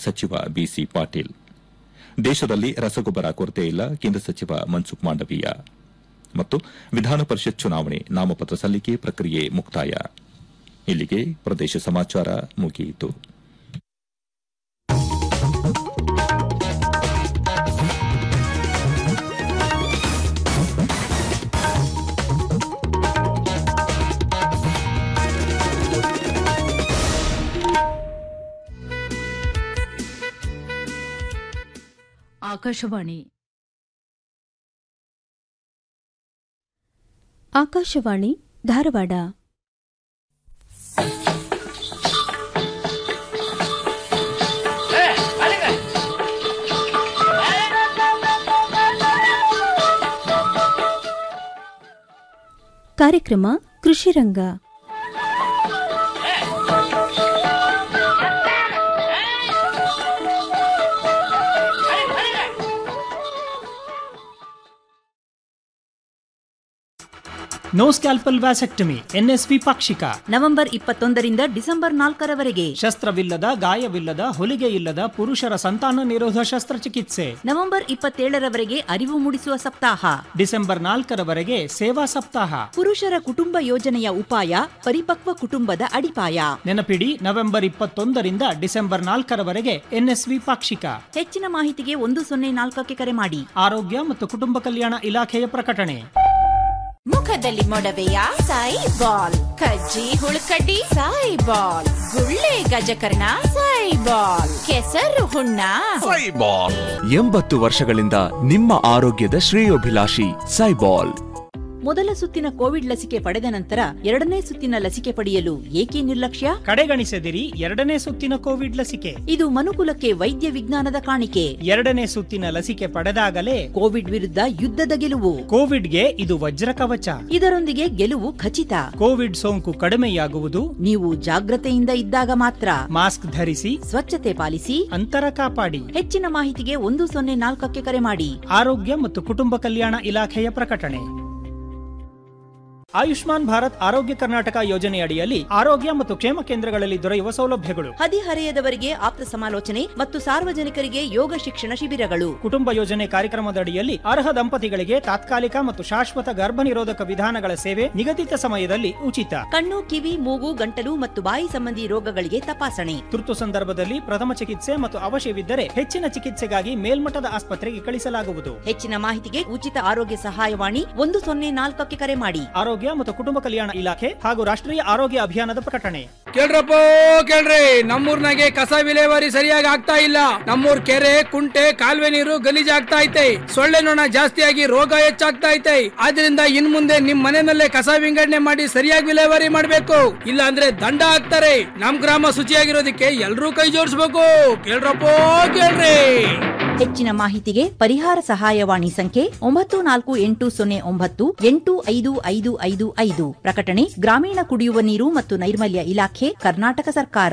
ಸಚಿವ ಬಿಸಿ ಪಾಟೀಲ್ ದೇಶದಲ್ಲಿ ರಸಗೊಬ್ಬರ ಕೊರತೆ ಇಲ್ಲ ಕೇಂದ್ರ ಸಚಿವ ಮನ್ಸುಖ್ ಮಾಂಡವೀಯ ಮತ್ತು ವಿಧಾನ ಪರಿಷತ್ ಚುನಾವಣೆ ನಾಮಪತ್ರ ಸಲ್ಲಿಕೆ ಪ್ರಕ್ರಿಯೆ ಮುಕ್ತಾಯ ಇಲ್ಲಿಗೆ ಪ್ರದೇಶ ಸಮಾಚಾರ ಮುಗಿಯಿತು ಆಕಾಶವಾಣಿ ಆಕಾಶವಾಣಿ ಧಾರವಾಡ ಕಾರ್ಯಕ್ರಮ Krishiranga no scalpel vasectomy NSV ಪಾಕ್ಷಿಕ ನವೆಂಬರ್ ಇಪ್ಪತ್ತೊಂದರಿಂದ ಡಿಸೆಂಬರ್ ನಾಲ್ಕರವರೆಗೆ ಶಸ್ತ್ರವಿಲ್ಲದ ಗಾಯವಿಲ್ಲದ ಹೊಲಿಗೆ ಇಲ್ಲದ ಪುರುಷರ ಸಂತಾನ ನಿರೋಧ ಶಸ್ತ್ರಚಿಕಿತ್ಸೆ ನವೆಂಬರ್ ಇಪ್ಪತ್ತೇಳರವರೆಗೆ ಅರಿವು ಮೂಡಿಸುವ ಸಪ್ತಾಹ ಡಿಸೆಂಬರ್ ನಾಲ್ಕರವರೆಗೆ ಸೇವಾ ಸಪ್ತಾಹ ಪುರುಷರ ಕುಟುಂಬ ಯೋಜನೆಯ ಉಪಾಯ ಪರಿಪಕ್ವ ಕುಟುಂಬದ ಅಡಿಪಾಯ ನೆನಪಿಡಿ ನವೆಂಬರ್ ಇಪ್ಪತ್ತೊಂದರಿಂದ ಡಿಸೆಂಬರ್ ನಾಲ್ಕರವರೆಗೆ ಎನ್ಎಸ್ವಿ ಪಾಕ್ಷಿಕ ಹೆಚ್ಚಿನ ಮಾಹಿತಿಗೆ ಒಂದು ಸೊನ್ನೆ ನಾಲ್ಕಕ್ಕೆ ಕರೆ ಮಾಡಿ ಆರೋಗ್ಯ ಮತ್ತು ಕುಟುಂಬ ಕಲ್ಯಾಣ ಇಲಾಖೆಯ ಪ್ರಕಟಣೆ ಮುಖದಲ್ಲಿ ಮೊಡವೆಯ ಸಾಯಿ ಬಾಲ್ ಕಜ್ಜಿ ಹುಳುಕಡ್ಡಿ ಸಾಯಿ ಬಾಲ್ ಗುಳ್ಳೆ ಗಜಕರ್ಣ ಸಾಯಿ ಬಾಲ್ ಕೆಸರು ಹುಣ್ಣ ಎಂಬತ್ತು ವರ್ಷಗಳಿಂದ ನಿಮ್ಮ ಆರೋಗ್ಯದ ಶ್ರೇಯೋಭಿಲಾಷಿ ಸೈಬಾಲ್ ಮೊದಲ ಸುತ್ತಿನ ಕೋವಿಡ್ ಲಸಿಕೆ ಪಡೆದ ನಂತರ ಎರಡನೇ ಸುತ್ತಿನ ಲಸಿಕೆ ಪಡೆಯಲು ಏಕೆ ನಿರ್ಲಕ್ಷ್ಯ ಕಡೆಗಣಿಸದಿರಿ ಎರಡನೇ ಸುತ್ತಿನ ಕೋವಿಡ್ ಲಸಿಕೆ ಇದು ಮನುಕುಲಕ್ಕೆ ವೈದ್ಯ ವಿಜ್ಞಾನದ ಕಾಣಿಕೆ ಎರಡನೇ ಸುತ್ತಿನ ಲಸಿಕೆ ಪಡೆದಾಗಲೇ ಕೋವಿಡ್ ವಿರುದ್ಧ ಯುದ್ಧದ ಗೆಲುವು ಕೋವಿಡ್ಗೆ ಇದು ವಜ್ರ ಕವಚ ಇದರೊಂದಿಗೆ ಗೆಲುವು ಖಚಿತ ಕೋವಿಡ್ ಸೋಂಕು ಕಡಿಮೆಯಾಗುವುದು ನೀವು ಜಾಗ್ರತೆಯಿಂದ ಇದ್ದಾಗ ಮಾತ್ರ ಮಾಸ್ಕ್ ಧರಿಸಿ ಸ್ವಚ್ಛತೆ ಪಾಲಿಸಿ ಅಂತರ ಕಾಪಾಡಿ ಹೆಚ್ಚಿನ ಮಾಹಿತಿಗೆ ಒಂದು ಸೊನ್ನೆ ನಾಲ್ಕಕ್ಕೆ ಕರೆ ಮಾಡಿ ಆರೋಗ್ಯ ಮತ್ತು ಕುಟುಂಬ ಕಲ್ಯಾಣ ಇಲಾಖೆಯ ಪ್ರಕಟಣೆ ಆಯುಷ್ಮಾನ್ ಭಾರತ್ ಆರೋಗ್ಯ ಕರ್ನಾಟಕ ಯೋಜನೆಯಡಿಯಲ್ಲಿ ಆರೋಗ್ಯ ಮತ್ತು ಕ್ಷೇಮ ಕೇಂದ್ರಗಳಲ್ಲಿ ದೊರೆಯುವ ಸೌಲಭ್ಯಗಳು ಹದಿಹರೆಯದವರಿಗೆ ಆಪ್ತ ಸಮಾಲೋಚನೆ ಮತ್ತು ಸಾರ್ವಜನಿಕರಿಗೆ ಯೋಗ ಶಿಕ್ಷಣ ಶಿಬಿರಗಳು ಕುಟುಂಬ ಯೋಜನೆ ಕಾರ್ಯಕ್ರಮದಡಿಯಲ್ಲಿ ಅರ್ಹ ದಂಪತಿಗಳಿಗೆ ತಾತ್ಕಾಲಿಕ ಮತ್ತು ಶಾಶ್ವತ ಗರ್ಭ ನಿರೋಧಕ ವಿಧಾನಗಳ ಸೇವೆ ನಿಗದಿತ ಸಮಯದಲ್ಲಿ ಉಚಿತ ಕಣ್ಣು ಕಿವಿ ಮೂಗು ಗಂಟಲು ಮತ್ತು ಬಾಯಿ ಸಂಬಂಧಿ ರೋಗಗಳಿಗೆ ತಪಾಸಣೆ ತುರ್ತು ಸಂದರ್ಭದಲ್ಲಿ ಪ್ರಥಮ ಚಿಕಿತ್ಸೆ ಮತ್ತು ಅವಶ್ಯವಿದ್ದರೆ ಹೆಚ್ಚಿನ ಚಿಕಿತ್ಸೆಗಾಗಿ ಮೇಲ್ಮಟ್ಟದ ಆಸ್ಪತ್ರೆಗೆ ಕಳಿಸಲಾಗುವುದು ಹೆಚ್ಚಿನ ಮಾಹಿತಿಗೆ ಉಚಿತ ಆರೋಗ್ಯ ಸಹಾಯವಾಣಿ ಒಂದು ಸೊನ್ನೆ ನಾಲ್ಕಕ್ಕೆ ಕರೆ ಮಾಡಿ ಆರೋಗ್ಯ ಮತ್ತು ಕುಟುಂಬ ಕಲ್ಯಾಣ ಇಲಾಖೆ ಹಾಗೂ ರಾಷ್ಟ್ರೀಯ ಆರೋಗ್ಯ ಅಭಿಯಾನದ ಪ್ರಕಟಣೆ ಕೇಳ್ರಪ್ಪ ಕೇಳ್ರಿ ನಮ್ಮೂರ್ನಾಗೆ ಕಸ ವಿಲೇವಾರಿ ಸರಿಯಾಗಿ ಆಗ್ತಾ ಇಲ್ಲ ನಮ್ಮೂರ್ ಕೆರೆ ಕುಂಟೆ ಕಾಲುವೆ ನೀರು ಗಲೀಜ್ ಆಗ್ತಾ ಐತೆ ಸೊಳ್ಳೆ ನೊಣ ಜಾಸ್ತಿಯಾಗಿ ರೋಗ ಹೆಚ್ಚಾಗ್ತಾ ಐತೆ ಆದ್ರಿಂದ ಇನ್ ಮುಂದೆ ನಿಮ್ ಮನೆಯಲ್ಲೇ ಕಸ ವಿಂಗಡಣೆ ಮಾಡಿ ಸರಿಯಾಗಿ ವಿಲೇವಾರಿ ಮಾಡ್ಬೇಕು ಇಲ್ಲ ಅಂದ್ರೆ ದಂಡ ಹಾಕ್ತಾರೆ ನಮ್ ಗ್ರಾಮ ಶುಚಿಯಾಗಿರೋದಕ್ಕೆ ಎಲ್ರೂ ಕೈ ಜೋಡಿಸ್ಬೇಕು ಕೇಳ್ರಪ್ಪ ಕೇಳ್ರಿ ಹೆಚ್ಚಿನ ಮಾಹಿತಿಗೆ ಪರಿಹಾರ ಸಹಾಯವಾಣಿ ಸಂಖ್ಯೆ ಒಂಬತ್ತು ನಾಲ್ಕು ಎಂಟು ಸೊನ್ನೆ ಒಂಬತ್ತು ಎಂಟು ಐದು ಐದು ಐದು ಐದು ಪ್ರಕಟಣೆ ಗ್ರಾಮೀಣ ಕುಡಿಯುವ ನೀರು ಮತ್ತು ನೈರ್ಮಲ್ಯ ಇಲಾಖೆ ಕರ್ನಾಟಕ ಸರ್ಕಾರ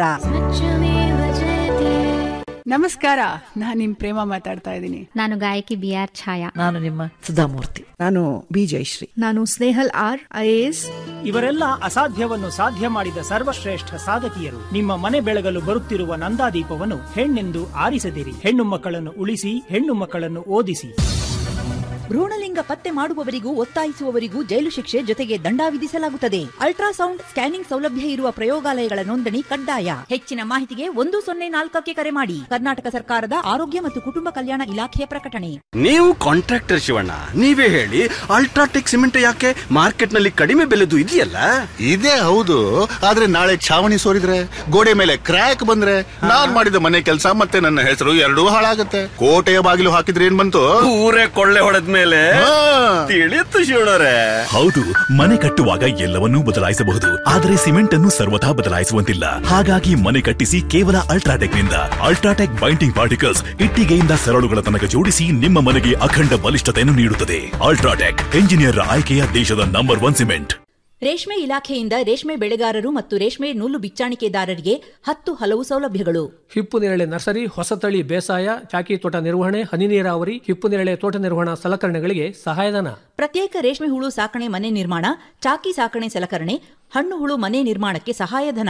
ನಮಸ್ಕಾರ ನಾನ್ ನಿಮ್ ಪ್ರೇಮ ಮಾತಾಡ್ತಾ ಇದ್ದೀನಿ ನಾನು ಗಾಯಕಿ ಬಿ ಆರ್ ಛಾಯಾ ನಾನು ನಿಮ್ಮ ಸುಧಾಮೂರ್ತಿ ನಾನು ಬಿ ಜಯಶ್ರೀ ನಾನು ಸ್ನೇಹಲ್ ಆರ್ ಐಎಎಸ್ ಇವರೆಲ್ಲ ಅಸಾಧ್ಯವನ್ನು ಸಾಧ್ಯ ಮಾಡಿದ ಸರ್ವಶ್ರೇಷ್ಠ ಸಾಧಕಿಯರು ನಿಮ್ಮ ಮನೆ ಬೆಳಗಲು ಬರುತ್ತಿರುವ ನಂದಾದೀಪವನ್ನು ಹೆಣ್ಣೆಂದು ಆರಿಸದಿರಿ ಹೆಣ್ಣು ಮಕ್ಕಳನ್ನು ಉಳಿಸಿ ಹೆಣ್ಣು ಮಕ್ಕಳನ್ನು ಓದಿಸಿ ಭ್ರೂಣಲಿಂಗ ಪತ್ತೆ ಮಾಡುವವರಿಗೂ ಒತ್ತಾಯಿಸುವವರಿಗೂ ಜೈಲು ಶಿಕ್ಷೆ ಜೊತೆಗೆ ದಂಡ ವಿಧಿಸಲಾಗುತ್ತದೆ ಅಲ್ಟ್ರಾಸೌಂಡ್ ಸ್ಕ್ಯಾನಿಂಗ್ ಸೌಲಭ್ಯ ಇರುವ ಪ್ರಯೋಗಾಲಯಗಳ ನೋಂದಣಿ ಕಡ್ಡಾಯ ಹೆಚ್ಚಿನ ಮಾಹಿತಿಗೆ ಒಂದು ಸೊನ್ನೆ ನಾಲ್ಕಕ್ಕೆ ಕರೆ ಮಾಡಿ ಕರ್ನಾಟಕ ಸರ್ಕಾರದ ಆರೋಗ್ಯ ಮತ್ತು ಕುಟುಂಬ ಕಲ್ಯಾಣ ಇಲಾಖೆಯ ಪ್ರಕಟಣೆ ನೀವು ಕಾಂಟ್ರಾಕ್ಟರ್ ಶಿವಣ್ಣ ನೀವೇ ಹೇಳಿ ಅಲ್ಟ್ರಾಟೆಕ್ ಸಿಮೆಂಟ್ ಯಾಕೆ ಮಾರ್ಕೆಟ್ ನಲ್ಲಿ ಕಡಿಮೆ ಬೆಲೆದು ಇದೆಯಲ್ಲ ಇದೇ ಹೌದು ಆದ್ರೆ ನಾಳೆ ಛಾವಣಿ ಸೋರಿದ್ರೆ ಗೋಡೆ ಮೇಲೆ ಕ್ರ್ಯಾಕ್ ಬಂದ್ರೆ ನಾನ್ ಮಾಡಿದ ಮನೆ ಕೆಲಸ ಮತ್ತೆ ನನ್ನ ಹೆಸರು ಎರಡೂ ಹಾಳಾಗತ್ತೆ ಕೋಟೆಯ ಬಾಗಿಲು ಹಾಕಿದ್ರೆ ಏನ್ ಬಂತು ಊರೇ ಕೊಳ್ಳೆ ಹೊಡೆದ್ಮೇಲೆ ತಿಳಿಯುತ್ತು ಶಿವಣ್ಣರೇ ಹೌದು ಮನೆ ಕಟ್ಟುವಾಗ ಎಲ್ಲವನ್ನೂ ಬದಲಾಯಿಸಬಹುದು ಆದರೆ ಸಿಮೆಂಟ್ ಅನ್ನು ಸರ್ವಥಾ ಬದಲಾಯಿಸುವಂತಿಲ್ಲ ಹಾಗಾಗಿ ಮನೆ ಕಟ್ಟಿಸಿ ಕೇವಲ ಅಲ್ಟ್ರಾಟೆಕ್ ನಿಂದ ಅಲ್ಟ್ರಾಟೆಕ್ ಬೈಂಡಿಂಗ್ ಪಾರ್ಟಿಕಲ್ಸ್ ಇಟ್ಟಿಗೆಯಿಂದ ಸರಳುಗಳ ತನಕ ಜೋಡಿಸಿ ನಿಮ್ಮ ಮನೆಗೆ ಅಖಂಡ ಬಲಿಷ್ಠತೆಯನ್ನು ನೀಡುತ್ತದೆ ಅಲ್ಟ್ರಾಟೆಕ್ ಎಂಜಿನಿಯರ್ ಆಯ್ಕೆಯ ದೇಶದ ನಂಬರ್ ಒನ್ ಸಿಮೆಂಟ್ ರೇಷ್ಮೆ ಇಲಾಖೆಯಿಂದ ರೇಷ್ಮೆ ಬೆಳೆಗಾರರು ಮತ್ತು ರೇಷ್ಮೆ ನೂಲು ಬಿಚ್ಚಾಣಿಕೆದಾರರಿಗೆ ಹತ್ತು ಹಲವು ಸೌಲಭ್ಯಗಳು ಹಿಪ್ಪು ನೇರಳೆ ನರ್ಸರಿ ಹೊಸತಳಿ ಬೇಸಾಯ ಚಾಕಿ ತೋಟ ನಿರ್ವಹಣೆ ಹನಿ ನೀರಾವರಿ ಹಿಪ್ಪು ನೇರಳೆ ತೋಟ ನಿರ್ವಹಣಾ ಸಲಕರಣೆಗಳಿಗೆ ಸಹಾಯಧನ ಪ್ರತ್ಯೇಕ ರೇಷ್ಮೆ ಹುಳು ಸಾಕಣೆ ಮನೆ ನಿರ್ಮಾಣ ಚಾಕಿ ಸಾಕಣೆ ಸಲಕರಣೆ ಹಣ್ಣು ಹುಳು ಮನೆ ನಿರ್ಮಾಣಕ್ಕೆ ಸಹಾಯಧನ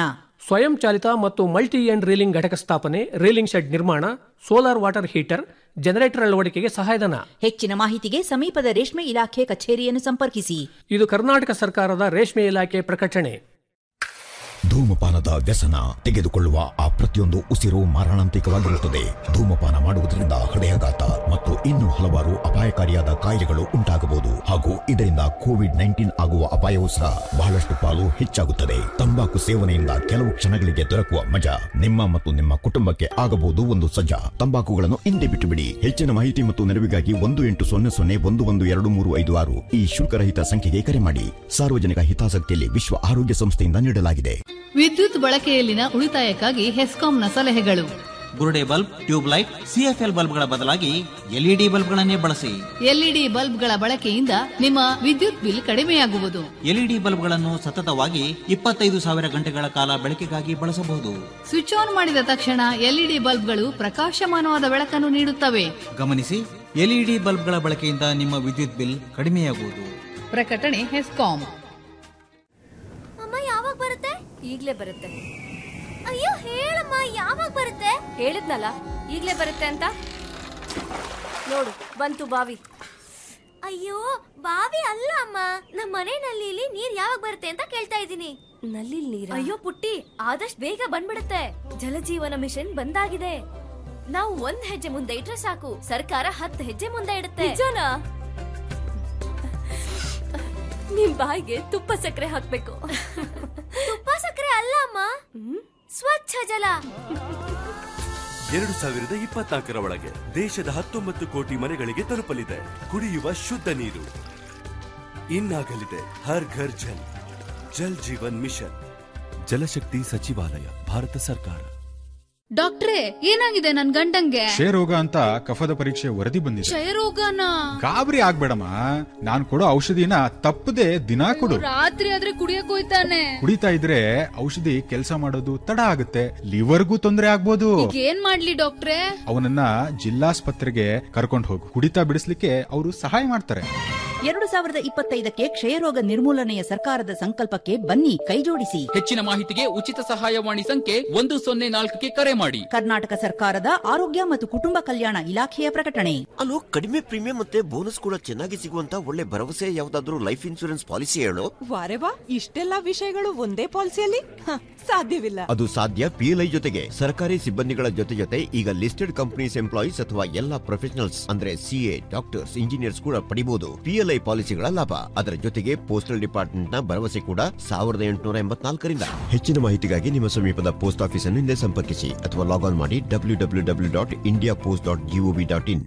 ಸ್ವಯಂ ಚಾಲಿತ ಮತ್ತು ಮಲ್ಟಿ ಎಂಡ್ ರೀಲಿಂಗ್ ಘಟಕ ಸ್ಥಾಪನೆ ರೀಲಿಂಗ್ ಶೆಡ್ ನಿರ್ಮಾಣ ಸೋಲಾರ್ ವಾಟರ್ ಹೀಟರ್ ಜನರೇಟರ್ ಅಳವಡಿಕೆಗೆ ಸಹಾಯಧನ ಹೆಚ್ಚಿನ ಮಾಹಿತಿಗೆ ಸಮೀಪದ ರೇಷ್ಮೆ ಇಲಾಖೆ ಕಚೇರಿಯನ್ನು ಸಂಪರ್ಕಿಸಿ ಇದು ಕರ್ನಾಟಕ ಸರ್ಕಾರದ ರೇಷ್ಮೆ ಇಲಾಖೆ ಪ್ರಕಟಣೆ ಧೂಮಪಾನದ ವ್ಯಸನ ತೆಗೆದುಕೊಳ್ಳುವ ಆ ಪ್ರತಿಯೊಂದು ಉಸಿರು ಮಾರಣಾಂತಿಕವಾಗಿರುತ್ತದೆ ಧೂಮಪಾನ ಮಾಡುವುದರಿಂದ ಹೃದಯಾಘಾತ ಮತ್ತು ಇನ್ನೂ ಹಲವಾರು ಅಪಾಯಕಾರಿಯಾದ ಕಾಯಿಲೆಗಳು ಉಂಟಾಗಬಹುದು ಹಾಗೂ ಇದರಿಂದ ಕೋವಿಡ್ ನೈನ್ಟೀನ್ ಆಗುವ ಅಪಾಯವೂ ಸಹ ಬಹಳಷ್ಟು ಪಾಲು ಹೆಚ್ಚಾಗುತ್ತದೆ ತಂಬಾಕು ಸೇವನೆಯಿಂದ ಕೆಲವು ಕ್ಷಣಗಳಿಗೆ ದೊರಕುವ ಮಜಾ ನಿಮ್ಮ ಮತ್ತು ನಿಮ್ಮ ಕುಟುಂಬಕ್ಕೆ ಆಗಬಹುದು ಒಂದು ಸಜ್ಜಾ ತಂಬಾಕುಗಳನ್ನು ಹಿಂದೆ ಬಿಟ್ಟು ಬಿಡಿ ಹೆಚ್ಚಿನ ಮಾಹಿತಿ ಮತ್ತು ನೆರವಿಗಾಗಿ ಒಂದು ಎಂಟು ಸೊನ್ನೆ ಸೊನ್ನೆ ಒಂದು ಒಂದು ಎರಡು ಮೂರು ಐದು ಆರು ಈ ಶುಲ್ಕರಹಿತ ಸಂಖ್ಯೆಗೆ ಕರೆ ಮಾಡಿ ಸಾರ್ವಜನಿಕ ಹಿತಾಸಕ್ತಿಯಲ್ಲಿ ವಿಶ್ವ ಆರೋಗ್ಯ ಸಂಸ್ಥೆಯಿಂದ ನೀಡಲಾಗಿದೆ ವಿದ್ಯುತ್ ಬಳಕೆಯಲ್ಲಿನ ಉಳಿತಾಯಕ್ಕಾಗಿ ಹೆಸ್ಕಾಂನ ಸಲಹೆಗಳು ಬುರುಡೆ ಬಲ್ಬ್ ಟ್ಯೂಬ್ ಲೈಟ್ ಸಿಎಫ್ಎಲ್ ಬಲ್ಬ್ಗಳ ಬದಲಾಗಿ ಎಲ್ಇಡಿ ಬಲ್ಬ್ಗಳನ್ನೇ ಬಳಸಿ ಎಲ್ಇಡಿ ಬಲ್ಬ್ಗಳ ಬಳಕೆಯಿಂದ ನಿಮ್ಮ ವಿದ್ಯುತ್ ಬಿಲ್ ಕಡಿಮೆಯಾಗುವುದು ಎಲ್ಇಡಿ ಬಲ್ಬ್ಗಳನ್ನು ಸತತವಾಗಿ ಇಪ್ಪತ್ತೈದು ಸಾವಿರ ಗಂಟೆಗಳ ಕಾಲ ಬೆಳಕಿಗಾಗಿ ಬಳಸಬಹುದು ಸ್ವಿಚ್ ಆನ್ ಮಾಡಿದ ತಕ್ಷಣ ಎಲ್ಇಡಿ ಬಲ್ಬ್ಗಳು ಪ್ರಕಾಶಮಾನವಾದ ಬೆಳಕನ್ನು ನೀಡುತ್ತವೆ ಗಮನಿಸಿ ಎಲ್ಇಡಿ ಬಲ್ಬ್ಗಳ ಬಳಕೆಯಿಂದ ನಿಮ್ಮ ವಿದ್ಯುತ್ ಬಿಲ್ ಕಡಿಮೆಯಾಗುವುದು ಪ್ರಕಟಣೆ ಹೆಸ್ಕಾಂ ಅಮ್ಮ ಯಾವಾಗ ಬರುತ್ತೆ ಈಗ್ಲೇ ಬರುತ್ತೆ ಅಯ್ಯೋ ಹೇಳಮ್ಮ ಯಾವಾಗ ಬರುತ್ತೆ ಹೇಳಿದ್ನಲ್ಲ ಈಗ್ಲೇ ಬರುತ್ತೆ ಅಂತ ನೋಡು ಬಂತು ಬಾವಿ ಅಯ್ಯೋ ಬಾವಿ ಅಲ್ಲ ಅಮ್ಮ ನಮ್ಮ ಮನೆ ನಲ್ಲಿಲಿ ನೀರ್ ಯಾವಾಗ ಬರುತ್ತೆ ಅಂತ ಕೇಳ್ತಾ ಇದ್ದೀನಿ ನಲ್ಲಿ ನೀರ್ ಅಯ್ಯೋ ಪುಟ್ಟಿ ಆದಷ್ಟು ಬೇಗ ಬಂದ್ಬಿಡುತ್ತೆ ಜಲಜೀವನ ಮಿಷನ್ ಬಂದಾಗಿದೆ ನಾವು ಒಂದ್ ಹೆಜ್ಜೆ ಮುಂದೆ ಇಟ್ರೆ ಸಾಕು ಸರ್ಕಾರ ಹತ್ತು ಹೆಜ್ಜೆ ಮುಂದೆ ಇಡುತ್ತೆ ನಿಜನಾ ನಿಮ್ ಬಾಯಿಗೆ ತುಪ್ಪ ಸಕ್ಕರೆ ಹಾಕ್ಬೇಕು ತುಪ್ಪ ಸಕ್ಕರೆ ಅಲ್ಲ ಅಮ್ಮ ಸ್ವಚ್ಛ ಜಲ ಎರಡು ಸಾವಿರದ ಇಪ್ಪತ್ನಾಲ್ಕರ ಒಳಗೆ ದೇಶದ ಹತ್ತೊಂಬತ್ತು ಕೋಟಿ ಮನೆಗಳಿಗೆ ತಲುಪಲಿದೆ ಕುಡಿಯುವ ಶುದ್ಧ ನೀರು ಇನ್ನಾಗಲಿದೆ ಹರ್ ಘರ್ ಜಲ್ ಜಲ್ ಜೀವನ್ ಮಿಷನ್ ಜಲಶಕ್ತಿ ಸಚಿವಾಲಯ ಭಾರತ ಸರ್ಕಾರ ಡಾಕ್ಟ್ರೇ ಏನಾಗಿದೆ ನನ್ ಗಂಡಂಗೆ ಕ್ಷಯರೋಗ ಅಂತ ಕಫದ ಪರೀಕ್ಷೆ ವರದಿ ಬಂದಿದೆ ಕ್ಷಯರೋಗನ ಗಾಬರಿ ಆಗ್ಬೇಡಮ್ಮ ನಾನ್ ಕೊಡೋ ಔಷಧಿನ ತಪ್ಪದೆ ದಿನಾ ಕೊಡು ರಾತ್ರಿ ಆದ್ರೆ ಕುಡಿಯಕ್ ಹೋಯ್ತಾನೆ ಕುಡಿತಾ ಇದ್ರೆ ಔಷಧಿ ಕೆಲಸ ಮಾಡೋದು ತಡ ಆಗುತ್ತೆ ಲಿವರ್ಗೂ ತೊಂದರೆ ಆಗ್ಬೋದು ಈಗ ಏನ್ ಮಾಡ್ಲಿ ಡಾಕ್ಟ್ರೇ ಅವನನ್ನ ಜಿಲ್ಲಾಸ್ಪತ್ರೆಗೆ ಕರ್ಕೊಂಡು ಹೋಗು ಕುಡಿತಾ ಬಿಡಿಸ್ಲಿಕ್ಕೆ ಅವರು ಸಹಾಯ ಮಾಡ್ತಾರೆ ಎರಡು ಸಾವಿರದ ಇಪ್ಪತ್ತೈದಕ್ಕೆ ಕ್ಷಯರೋಗ ನಿರ್ಮೂಲನೆಯ ಸರ್ಕಾರದ ಸಂಕಲ್ಪಕ್ಕೆ ಬನ್ನಿ ಕೈಜೋಡಿಸಿ ಹೆಚ್ಚಿನ ಮಾಹಿತಿಗೆ ಉಚಿತ ಸಹಾಯವಾಣಿ ಸಂಖ್ಯೆ ಒಂದು ಸೊನ್ನೆ ನಾಲ್ಕಕ್ಕೆ ಕರೆ ಮಾಡಿ ಕರ್ನಾಟಕ ಸರ್ಕಾರದ ಆರೋಗ್ಯ ಮತ್ತು ಕುಟುಂಬ ಕಲ್ಯಾಣ ಇಲಾಖೆಯ ಪ್ರಕಟಣೆ ಅಲ್ಲೋ ಕಡಿಮೆ ಪ್ರೀಮಿಯಂ ಮತ್ತೆ ಬೋನಸ್ ಕೂಡ ಚೆನ್ನಾಗಿ ಸಿಗುವಂತ ಒಳ್ಳೆ ಭರವಸೆ ಯಾವ್ದಾದ್ರು ಲೈಫ್ ಇನ್ಶೂರೆನ್ಸ್ ಪಾಲಿಸಿ ಹೇಳು ವಾರೆ ವಾ ಇಷ್ಟೆಲ್ಲಾ ವಿಷಯಗಳು ಒಂದೇ ಪಾಲಿಸಿಯಲ್ಲಿ ಹ, ಸಾಧ್ಯವಿಲ್ಲ ಅದು ಸಾಧ್ಯ ಪಿಎಲ್ಐ ಜೊತೆಗೆ ಸರ್ಕಾರಿ ಸಿಬ್ಬಂದಿಗಳ ಜೊತೆ ಜೊತೆ ಈಗ ಲಿಸ್ಟೆಡ್ ಕಂಪನೀಸ್ ಎಂಪ್ಲಾಯೀಸ್ ಅಥವಾ ಎಲ್ಲಾ ಪ್ರೊಫೆಷನಲ್ಸ್ ಅಂದ್ರೆ ಸಿಎ ಡಾಕ್ಟರ್ಸ್ ಇಂಜಿನಿಯರ್ಸ್ ಕೂಡ ಪಡಿಬಹುದು ಪಿಎಲ್ಐ ಪಾಲಿಸಿಗಳ ಲಾಭ ಅದರ ಜೊತೆಗೆ ಪೋಸ್ಟಲ್ ಡಿಪಾರ್ಟ್ಮೆಂಟ್ ನ ಭರವಸೆ ಕೂಡ ಸಾವಿರದ ಎಂಟುನೂರ ಎಂಬತ್ನಾಲ್ಕರಿಂದ ಹೆಚ್ಚಿನ ಮಾಹಿತಿಗಾಗಿ ನಿಮ್ಮ ಸಮೀಪದ ಪೋಸ್ಟ್ ಆಫೀಸ್ ಅನ್ನು ಹಿಂದೆ ಸಂಪರ್ಕಿಸಿ ಅಥವಾ ಲಾಗ್ ಆನ್ ಮಾಡಿ W W W dot India post dot G O V dot in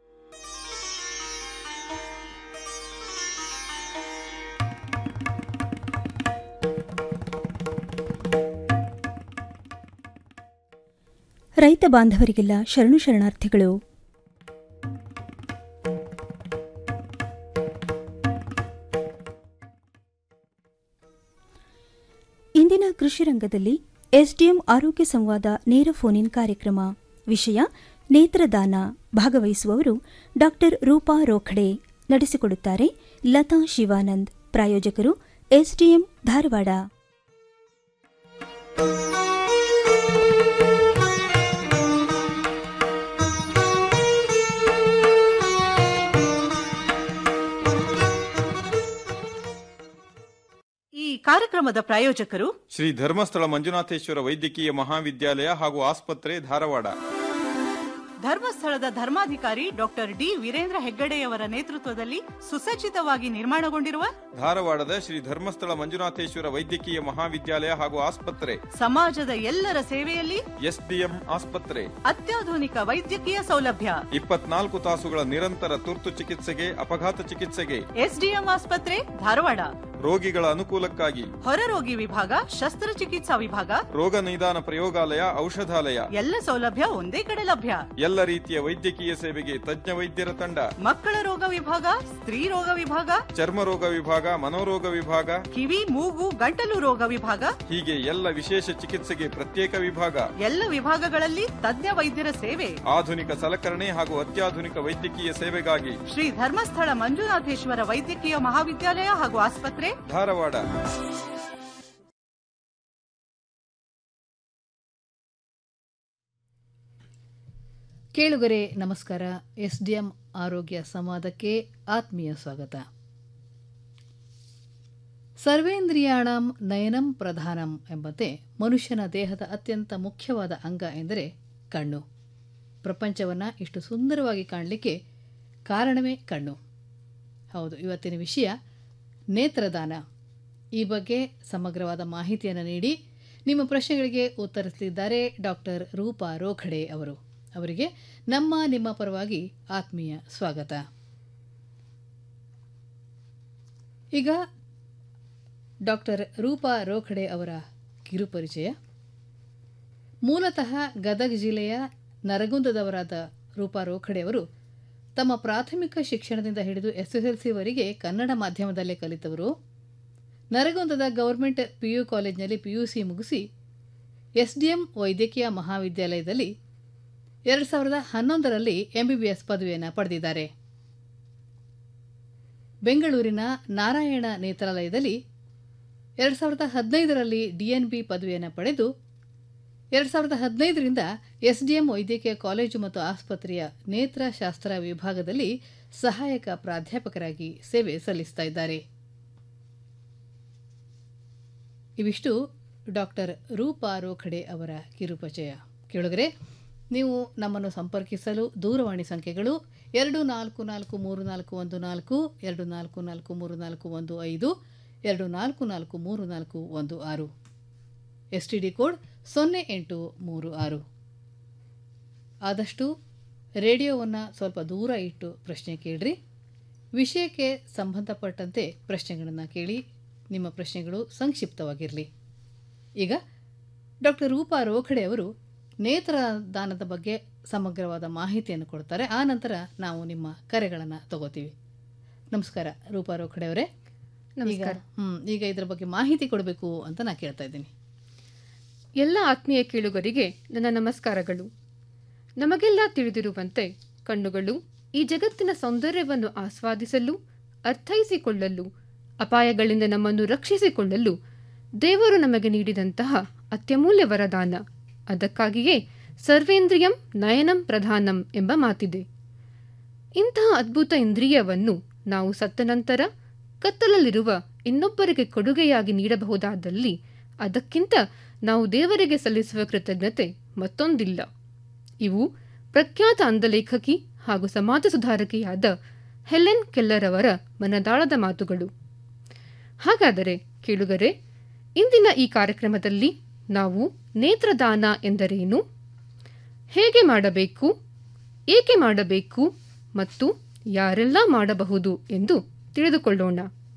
ರೈತ ಬಾಂಧವರಿಗೆಲ್ಲ ಶರಣು ಶರಣಾರ್ಥಿಗಳು ಇಂದಿನ ಕೃಷಿ ರಂಗದಲ್ಲಿ ಎಸ್ಡಿಎಂ ಆರೋಗ್ಯ ಸಂವಾದ ನೇರ ಫೋನ್ ಇನ್ ಕಾರ್ಯಕ್ರಮ ವಿಷಯ ನೇತ್ರದಾನ ಭಾಗವಹಿಸುವವರು ಡಾಕ್ಟರ್ ರೂಪಾ ರೋಖಡೆ ನಡೆಸಿಕೊಡುತ್ತಾರೆ ಲತಾ ಶಿವಾನಂದ್ ಪ್ರಾಯೋಜಕರು ಎಸ್ಡಿಎಂ ಧಾರವಾಡ ಈ ಕಾರ್ಯಕ್ರಮದ ಪ್ರಾಯೋಜಕರು ಶ್ರೀ ಧರ್ಮಸ್ಥಳ ಮಂಜುನಾಥೇಶ್ವರ ವೈದ್ಯಕೀಯ ಮಹಾವಿದ್ಯಾಲಯ ಹಾಗೂ ಆಸ್ಪತ್ರೆ ಧಾರವಾಡ ಧರ್ಮಸ್ಥಳದ ಧರ್ಮಾಧಿಕಾರಿ ಡಾಕ್ಟರ್ ಡಿ ವೀರೇಂದ್ರ ಹೆಗ್ಗಡೆಯವರ ನೇತೃತ್ವದಲ್ಲಿ ಸುಸಜ್ಜಿತವಾಗಿ ನಿರ್ಮಾಣಗೊಂಡಿರುವ ಧಾರವಾಡದ ಶ್ರೀ ಧರ್ಮಸ್ಥಳ ಮಂಜುನಾಥೇಶ್ವರ ವೈದ್ಯಕೀಯ ಮಹಾವಿದ್ಯಾಲಯ ಹಾಗೂ ಆಸ್ಪತ್ರೆ ಸಮಾಜದ ಎಲ್ಲರ ಸೇವೆಯಲ್ಲಿ ಎಸ್ಡಿಎಂ ಆಸ್ಪತ್ರೆ ಅತ್ಯಾಧುನಿಕ ವೈದ್ಯಕೀಯ ಸೌಲಭ್ಯ ಇಪ್ಪತ್ನಾಲ್ಕು ತಾಸುಗಳ ನಿರಂತರ ತುರ್ತು ಚಿಕಿತ್ಸೆಗೆ ಅಪಘಾತ ಚಿಕಿತ್ಸೆಗೆ ಎಸ್ಡಿಎಂ ಆಸ್ಪತ್ರೆ ಧಾರವಾಡ ರೋಗಿಗಳ ಅನುಕೂಲಕ್ಕಾಗಿ ಹೊರರೋಗಿ ವಿಭಾಗ ಶಸ್ತ್ರಚಿಕಿತ್ಸಾ ವಿಭಾಗ ರೋಗ ನಿದಾನ ಪ್ರಯೋಗಾಲಯ ಔಷಧಾಲಯ ಎಲ್ಲ ಸೌಲಭ್ಯ ಒಂದೇ ಕಡೆ ಲಭ್ಯ ಎಲ್ಲ ರೀತಿಯ ವೈದ್ಯಕೀಯ ಸೇವೆಗೆ ತಜ್ಞ ವೈದ್ಯರ ತಂಡ ಮಕ್ಕಳ ರೋಗ ವಿಭಾಗ ಸ್ತ್ರೀ ರೋಗ ವಿಭಾಗ ಚರ್ಮ ರೋಗ ವಿಭಾಗ ಮನೋರೋಗ ವಿಭಾಗ ಕಿವಿ ಮೂಗು ಗಂಟಲು ರೋಗ ವಿಭಾಗ ಹೀಗೆ ಎಲ್ಲ ವಿಶೇಷ ಚಿಕಿತ್ಸೆಗೆ ಪ್ರತ್ಯೇಕ ವಿಭಾಗ ಎಲ್ಲ ವಿಭಾಗಗಳಲ್ಲಿ ತಜ್ಞ ವೈದ್ಯರ ಸೇವೆ ಆಧುನಿಕ ಸಲಕರಣೆ ಹಾಗೂ ಅತ್ಯಾಧುನಿಕ ವೈದ್ಯಕೀಯ ಸೇವೆಗಾಗಿ ಶ್ರೀ ಧರ್ಮಸ್ಥಳ ಮಂಜುನಾಥೇಶ್ವರ ವೈದ್ಯಕೀಯ ಮಹಾವಿದ್ಯಾಲಯ ಹಾಗೂ ಆಸ್ಪತ್ರೆ ಧಾರವಾಡ ಕೇಳುಗರೆ ನಮಸ್ಕಾರ ಎಸ್ಡಿಎಂ ಆರೋಗ್ಯ ಸಂವಾದಕ್ಕೆ ಆತ್ಮೀಯ ಸ್ವಾಗತ ಸರ್ವೇಂದ್ರಿಯಾಣಂ ನಯನಂ ಪ್ರಧಾನಂ ಎಂಬಂತೆ ಮನುಷ್ಯನ ದೇಹದ ಅತ್ಯಂತ ಮುಖ್ಯವಾದ ಅಂಗ ಎಂದರೆ ಕಣ್ಣು ಪ್ರಪಂಚವನ್ನು ಇಷ್ಟು ಸುಂದರವಾಗಿ ಕಾಣಲಿಕ್ಕೆ ಕಾರಣವೇ ಕಣ್ಣು ಹೌದು ಇವತ್ತಿನ ವಿಷಯ ನೇತ್ರದಾನ ಈ ಬಗ್ಗೆ ಸಮಗ್ರವಾದ ಮಾಹಿತಿಯನ್ನು ನೀಡಿ ನಿಮ್ಮ ಪ್ರಶ್ನೆಗಳಿಗೆ ಉತ್ತರಿಸಲಿದ್ದಾರೆ ಡಾಕ್ಟರ್ ರೂಪಾ ರೋಖಡೆ ಅವರು ಅವರಿಗೆ ನಮ್ಮ ನಿಮ್ಮ ಪರವಾಗಿ ಆತ್ಮೀಯ ಸ್ವಾಗತ ಈಗ ಡಾಕ್ಟರ್ ರೂಪಾ ರೋಖಡೆ ಅವರ ಕಿರುಪರಿಚಯ ಮೂಲತಃ ಗದಗ ಜಿಲ್ಲೆಯ ನರಗುಂದದವರಾದ ರೂಪಾ ರೋಖಡೆ ಅವರು ತಮ್ಮ ಪ್ರಾಥಮಿಕ ಶಿಕ್ಷಣದಿಂದ ಹಿಡಿದು ಎಸ್ಎಸ್ಎಲ್ಸಿವರೆಗೆ ಕನ್ನಡ ಮಾಧ್ಯಮದಲ್ಲೇ ಕಲಿತವರು ನರಗುಂದದ ಗೌರ್ಮೆಂಟ್ ಪಿಯು ಕಾಲೇಜಿನಲ್ಲಿ ಪಿಯುಸಿ ಮುಗಿಸಿ ಎಸ್ಡಿಎಂ ವೈದ್ಯಕೀಯ ಮಹಾವಿದ್ಯಾಲಯದಲ್ಲಿ ಎರಡು ಸಾವಿರದ ಹನ್ನೊಂದರಲ್ಲಿ ಎಂಬಿಬಿಎಸ್ ಪದವಿಯನ್ನು ಪಡೆದಿದ್ದಾರೆ ಬೆಂಗಳೂರಿನ ನಾರಾಯಣ ನೇತ್ರಾಲಯದಲ್ಲಿ ಎರಡು ಸಾವಿರದ ಹದಿನೈದರಲ್ಲಿ ಡಿಎನ್ಬಿ ಪದವಿಯನ್ನು ಪಡೆದು ಎರಡು ಸಾವಿರದ ಹದಿನೈದರಿಂದ ಎಸ್ಡಿಎಂ ವೈದ್ಯಕೀಯ ಕಾಲೇಜು ಮತ್ತು ಆಸ್ಪತ್ರೆಯ ನೇತ್ರಶಾಸ್ತ್ರ ವಿಭಾಗದಲ್ಲಿ ಸಹಾಯಕ ಪ್ರಾಧ್ಯಾಪಕರಾಗಿ ಸೇವೆ ಸಲ್ಲಿಸ್ತಾ ಇದ್ದಾರೆ ಇವಿಷ್ಟು ಡಾಕ್ಟರ್ ರೂಪಾ ರೋಖಡೆ ಅವರ ಕಿರುಪರಿಚಯ ಕೇಳಿದ್ರೆ ನೀವು ನಮ್ಮನ್ನು ಸಂಪರ್ಕಿಸಲು ದೂರವಾಣಿ ಸಂಖ್ಯೆಗಳು ಎರಡು ನಾಲ್ಕು ನಾಲ್ಕು ಮೂರು ನಾಲ್ಕು ಒಂದು ನಾಲ್ಕು ಎರಡು ನಾಲ್ಕು ನಾಲ್ಕು ಮೂರು ನಾಲ್ಕು ಒಂದು ಐದು ಎರಡು ನಾಲ್ಕು ನಾಲ್ಕು ಮೂರು ನಾಲ್ಕು ಒಂದು ಆರು ಎಸ್ ಟಿ ಡಿ ಕೋಡ್ ಸೊನ್ನೆ ಎಂಟು ಮೂರು ಆರು ಆದಷ್ಟು ರೇಡಿಯೋವನ್ನು ಸ್ವಲ್ಪ ದೂರ ಇಟ್ಟು ಪ್ರಶ್ನೆ ಕೇಳ್ರಿ ವಿಷಯಕ್ಕೆ ಸಂಬಂಧಪಟ್ಟಂತೆ ಪ್ರಶ್ನೆಗಳನ್ನು ಕೇಳಿ ನಿಮ್ಮ ಪ್ರಶ್ನೆಗಳು ಸಂಕ್ಷಿಪ್ತವಾಗಿರಲಿ ಈಗ ಡಾಕ್ಟರ್ ರೂಪಾ ರೋಖಡೆ ಅವರು ನೇತ್ರದಾನದ ಬಗ್ಗೆ ಸಮಗ್ರವಾದ ಮಾಹಿತಿಯನ್ನು ಕೊಡ್ತಾರೆ ಆ ನಂತರ ನಾವು ನಿಮ್ಮ ಕರೆಗಳನ್ನು ತಗೋತೀವಿ ನಮಸ್ಕಾರ ರೂಪಾ ರೋಖಡೆ ಅವರೇ ನಮಸ್ಕಾರ. ಹ್ಮ್ ಈಗ ಇದ್ರ ಬಗ್ಗೆ ಮಾಹಿತಿ ಕೊಡಬೇಕು ಅಂತ ನಾ ಕೇಳ್ತಾ ಇದ್ದೀನಿ ಎಲ್ಲ ಆತ್ಮೀಯ ಕೇಳುಗರಿಗೆ ನನ್ನ ನಮಸ್ಕಾರಗಳು ನಮಗೆಲ್ಲ ತಿಳಿದಿರುವಂತೆ ಕಣ್ಣುಗಳು ಈ ಜಗತ್ತಿನ ಸೌಂದರ್ಯವನ್ನು ಆಸ್ವಾದಿಸಲು ಅರ್ಥೈಸಿಕೊಳ್ಳಲು ಅಪಾಯಗಳಿಂದ ನಮ್ಮನ್ನು ರಕ್ಷಿಸಿಕೊಳ್ಳಲು ದೇವರು ನಮಗೆ ನೀಡಿದಂತಹ ಅತ್ಯಮೂಲ್ಯ ವರದಾನ ಅದಕ್ಕಾಗಿಯೇ ಸರ್ವೇಂದ್ರಿಯಂ ನಯನಂ ಪ್ರಧಾನಂ ಎಂಬ ಮಾತಿದೆ ಇಂತಹ ಅದ್ಭುತ ಇಂದ್ರಿಯವನ್ನು ನಾವು ಸತ್ತ ನಂತರ ಕತ್ತಲಲ್ಲಿರುವ ಇನ್ನೊಬ್ಬರಿಗೆ ಕೊಡುಗೆಯಾಗಿ ನೀಡಬಹುದಾದಲ್ಲಿ ಅದಕ್ಕಿಂತ ನಾವು ದೇವರಿಗೆ ಸಲ್ಲಿಸುವ ಕೃತಜ್ಞತೆ ಮತ್ತೊಂದಿಲ್ಲ ಇವು ಪ್ರಖ್ಯಾತ ಅಂಧಲೇಖಕಿ ಹಾಗೂ ಸಮಾಜ ಸುಧಾರಕಿಯಾದ ಹೆಲೆನ್ ಕೆಲ್ಲರ್ ಅವರ ಮನದಾಳದ ಮಾತುಗಳು ಹಾಗಾದರೆ ಕೇಳುಗರೆ ಇಂದಿನ ಈ ಕಾರ್ಯಕ್ರಮದಲ್ಲಿ ನಾವು ನೇತ್ರದಾನ ಎಂದರೇನು ಹೇಗೆ ಮಾಡಬೇಕು ಏಕೆ ಮಾಡಬೇಕು ಮತ್ತು ಯಾರೆಲ್ಲ ಮಾಡಬಹುದು ಎಂದು ತಿಳಿದುಕೊಳ್ಳೋಣ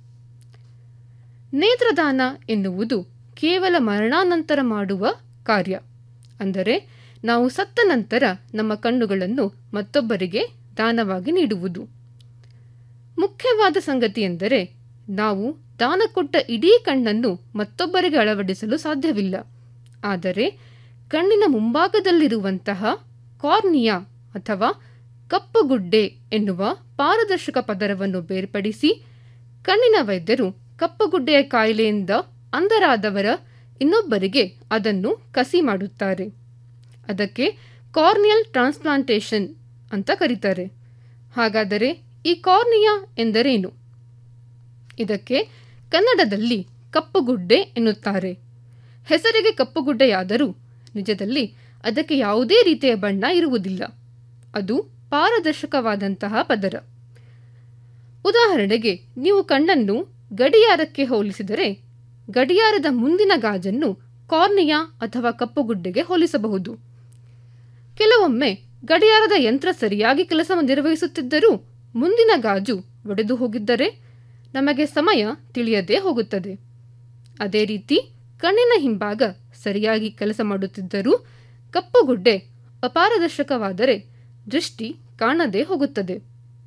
ನೇತ್ರದಾನ ಎನ್ನುವುದು ಕೇವಲ ಮರಣಾನಂತರ ಮಾಡುವ ಕಾರ್ಯ ಅಂದರೆ ನಾವು ಸತ್ತ ನಂತರ ನಮ್ಮ ಕಣ್ಣುಗಳನ್ನು ಮತ್ತೊಬ್ಬರಿಗೆ ದಾನವಾಗಿ ನೀಡುವುದು ಮುಖ್ಯವಾದ ಸಂಗತಿ ಎಂದರೆ ನಾವು ದಾನ ಕೊಟ್ಟ ಇಡೀ ಕಣ್ಣನ್ನು ಮತ್ತೊಬ್ಬರಿಗೆ ಅಳವಡಿಸಲು ಸಾಧ್ಯವಿಲ್ಲ ಆದರೆ ಕಣ್ಣಿನ ಮುಂಭಾಗದಲ್ಲಿರುವಂತಹ ಕಾರ್ನಿಯಾ ಅಥವಾ ಕಪ್ಪುಗುಡ್ಡೆ ಎನ್ನುವ ಪಾರದರ್ಶಕ ಪದರವನ್ನು ಬೇರ್ಪಡಿಸಿ ಕಣ್ಣಿನ ವೈದ್ಯರು ಕಪ್ಪುಗುಡ್ಡೆಯ ಕಾಯಿಲೆಯಿಂದ ಅಂಧರಾದವರ ಇನ್ನೊಬ್ಬರಿಗೆ ಅದನ್ನು ಕಸಿ ಮಾಡುತ್ತಾರೆ ಅದಕ್ಕೆ ಕಾರ್ನಿಯಲ್ ಟ್ರಾನ್ಸ್ಪ್ಲಾಂಟೇಷನ್ ಅಂತ ಕರೀತಾರೆ ಹಾಗಾದರೆ ಈ ಕಾರ್ನಿಯಾ ಎಂದರೇನು ಇದಕ್ಕೆ ಕನ್ನಡದಲ್ಲಿ ಕಪ್ಪುಗುಡ್ಡೆ ಎನ್ನುತ್ತಾರೆ ಹೆಸರಿಗೆ ಕಪ್ಪುಗುಡ್ಡೆಯಾದರೂ ನಿಜದಲ್ಲಿ ಅದಕ್ಕೆ ಯಾವುದೇ ರೀತಿಯ ಬಣ್ಣ ಇರುವುದಿಲ್ಲ ಅದು ಪಾರದರ್ಶಕವಾದಂತಹ ಪದರ ಉದಾಹರಣೆಗೆ ನೀವು ಕಣ್ಣನ್ನು ಗಡಿಯಾರಕ್ಕೆ ಹೋಲಿಸಿದರೆ ಗಡಿಯಾರದ ಮುಂದಿನ ಗಾಜನ್ನು ಕಾರ್ನಿಯಾ ಅಥವಾ ಕಪ್ಪುಗುಡ್ಡೆಗೆ ಹೋಲಿಸಬಹುದು ಕೆಲವೊಮ್ಮೆ ಗಡಿಯಾರದ ಯಂತ್ರ ಸರಿಯಾಗಿ ಕೆಲಸ ನಿರ್ವಹಿಸುತ್ತಿದ್ದರೂ ಮುಂದಿನ ಗಾಜು ಒಡೆದು ಹೋಗಿದ್ದರೆ ನಮಗೆ ಸಮಯ ತಿಳಿಯದೇ ಹೋಗುತ್ತದೆ ಅದೇ ರೀತಿ ಕಣ್ಣಿನ ಹಿಂಭಾಗ ಸರಿಯಾಗಿ ಕೆಲಸ ಮಾಡುತ್ತಿದ್ದರೂ ಕಪ್ಪುಗುಡ್ಡೆ ಅಪಾರದರ್ಶಕವಾದರೆ ದೃಷ್ಟಿ ಕಾಣದೇ ಹೋಗುತ್ತದೆ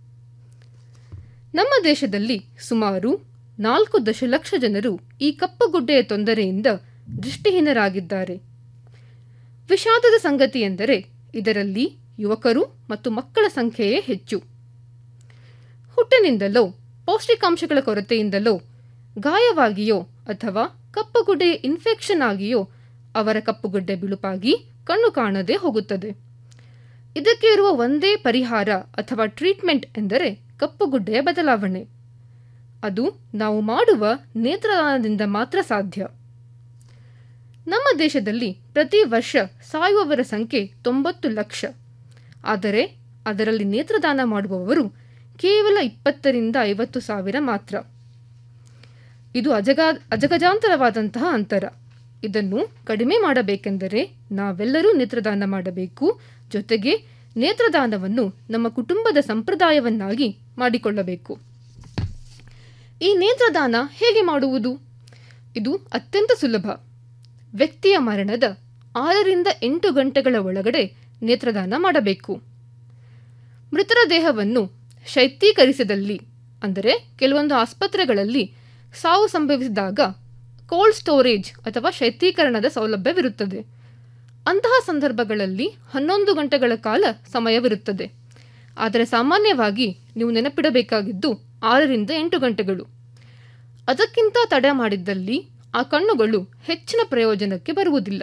ನಮ್ಮ ದೇಶದಲ್ಲಿ ಸುಮಾರು ನಾಲ್ಕು ದಶಲಕ್ಷ ಜನರು ಈ ಕಪ್ಪುಗುಡ್ಡೆಯ ತೊಂದರೆಯಿಂದ ದೃಷ್ಟಿಹೀನರಾಗಿದ್ದಾರೆ ವಿಷಾದದ ಸಂಗತಿ ಎಂದರೆ ಇದರಲ್ಲಿ ಯುವಕರು ಮತ್ತು ಮಕ್ಕಳ ಸಂಖ್ಯೆಯೇ ಹೆಚ್ಚು ಹುಟ್ಟಿನಿಂದಲೋ ಪೌಷ್ಟಿಕಾಂಶಗಳ ಕೊರತೆಯಿಂದಲೋ ಗಾಯವಾಗಿಯೋ ಅಥವಾ ಕಪ್ಪುಗುಡ್ಡೆಯ ಇನ್ಫೆಕ್ಷನ್ ಆಗಿಯೋ ಅವರ ಕಪ್ಪುಗುಡ್ಡೆ ಬಿಳುಪಾಗಿ ಕಣ್ಣು ಕಾಣದೆ ಹೋಗುತ್ತದೆ ಇದಕ್ಕೆ ಇರುವ ಒಂದೇ ಪರಿಹಾರ ಅಥವಾ ಟ್ರೀಟ್ಮೆಂಟ್ ಎಂದರೆ ಕಪ್ಪುಗುಡ್ಡೆಯ ಬದಲಾವಣೆ ಅದು ನಾವು ಮಾಡುವ ನೇತ್ರದಾನದಿಂದ ಮಾತ್ರ ಸಾಧ್ಯ ನಮ್ಮ ದೇಶದಲ್ಲಿ ಪ್ರತಿ ವರ್ಷ ಸಾಯುವವರ ಸಂಖ್ಯೆ ತೊಂಬತ್ತು ಲಕ್ಷ ಆದರೆ ಅದರಲ್ಲಿ ನೇತ್ರದಾನ ಮಾಡುವವರು ಕೇವಲ ಇಪ್ಪತ್ತರಿಂದ ಐವತ್ತು ಸಾವಿರ ಮಾತ್ರ ಇದು ಅಜಗ ಅಜಗಜಾಂತರವಾದಂತಹ ಅಂತರ ಇದನ್ನು ಕಡಿಮೆ ಮಾಡಬೇಕೆಂದರೆ ನಾವೆಲ್ಲರೂ ನೇತ್ರದಾನ ಮಾಡಬೇಕು ಜೊತೆಗೆ ನೇತ್ರದಾನವನ್ನು ನಮ್ಮ ಕುಟುಂಬದ ಸಂಪ್ರದಾಯವನ್ನಾಗಿ ಮಾಡಿಕೊಳ್ಳಬೇಕು ಈ ನೇತ್ರದಾನ ಹೇಗೆ ಮಾಡುವುದು ಇದು ಅತ್ಯಂತ ಸುಲಭ ವ್ಯಕ್ತಿಯ ಮರಣದ ಆರರಿಂದ ಎಂಟು ಗಂಟೆಗಳ ಒಳಗಡೆ ನೇತ್ರದಾನ ಮಾಡಬೇಕು ಮೃತರ ದೇಹವನ್ನು ಶೈತ್ಯೀಕರಿಸಿದಲ್ಲಿ ಅಂದರೆ ಕೆಲವೊಂದು ಆಸ್ಪತ್ರೆಗಳಲ್ಲಿ ಸಾವು ಸಂಭವಿಸಿದಾಗ ಕೋಲ್ಡ್ ಸ್ಟೋರೇಜ್ ಅಥವಾ ಶೈತ್ಯೀಕರಣದ ಸೌಲಭ್ಯವಿರುತ್ತದೆ ಅಂತಹ ಸಂದರ್ಭಗಳಲ್ಲಿ ಹನ್ನೊಂದು ಗಂಟೆಗಳ ಕಾಲ ಸಮಯವಿರುತ್ತದೆ ಆದರೆ ಸಾಮಾನ್ಯವಾಗಿ ನೀವು ನೆನಪಿಡಬೇಕಾಗಿದ್ದು ಆರರಿಂದ ಎಂಟು ಗಂಟೆಗಳು ಅದಕ್ಕಿಂತ ತಡೆ ಮಾಡಿದ್ದಲ್ಲಿ ಆ ಕಣ್ಣುಗಳು ಹೆಚ್ಚಿನ ಪ್ರಯೋಜನಕ್ಕೆ ಬರುವುದಿಲ್ಲ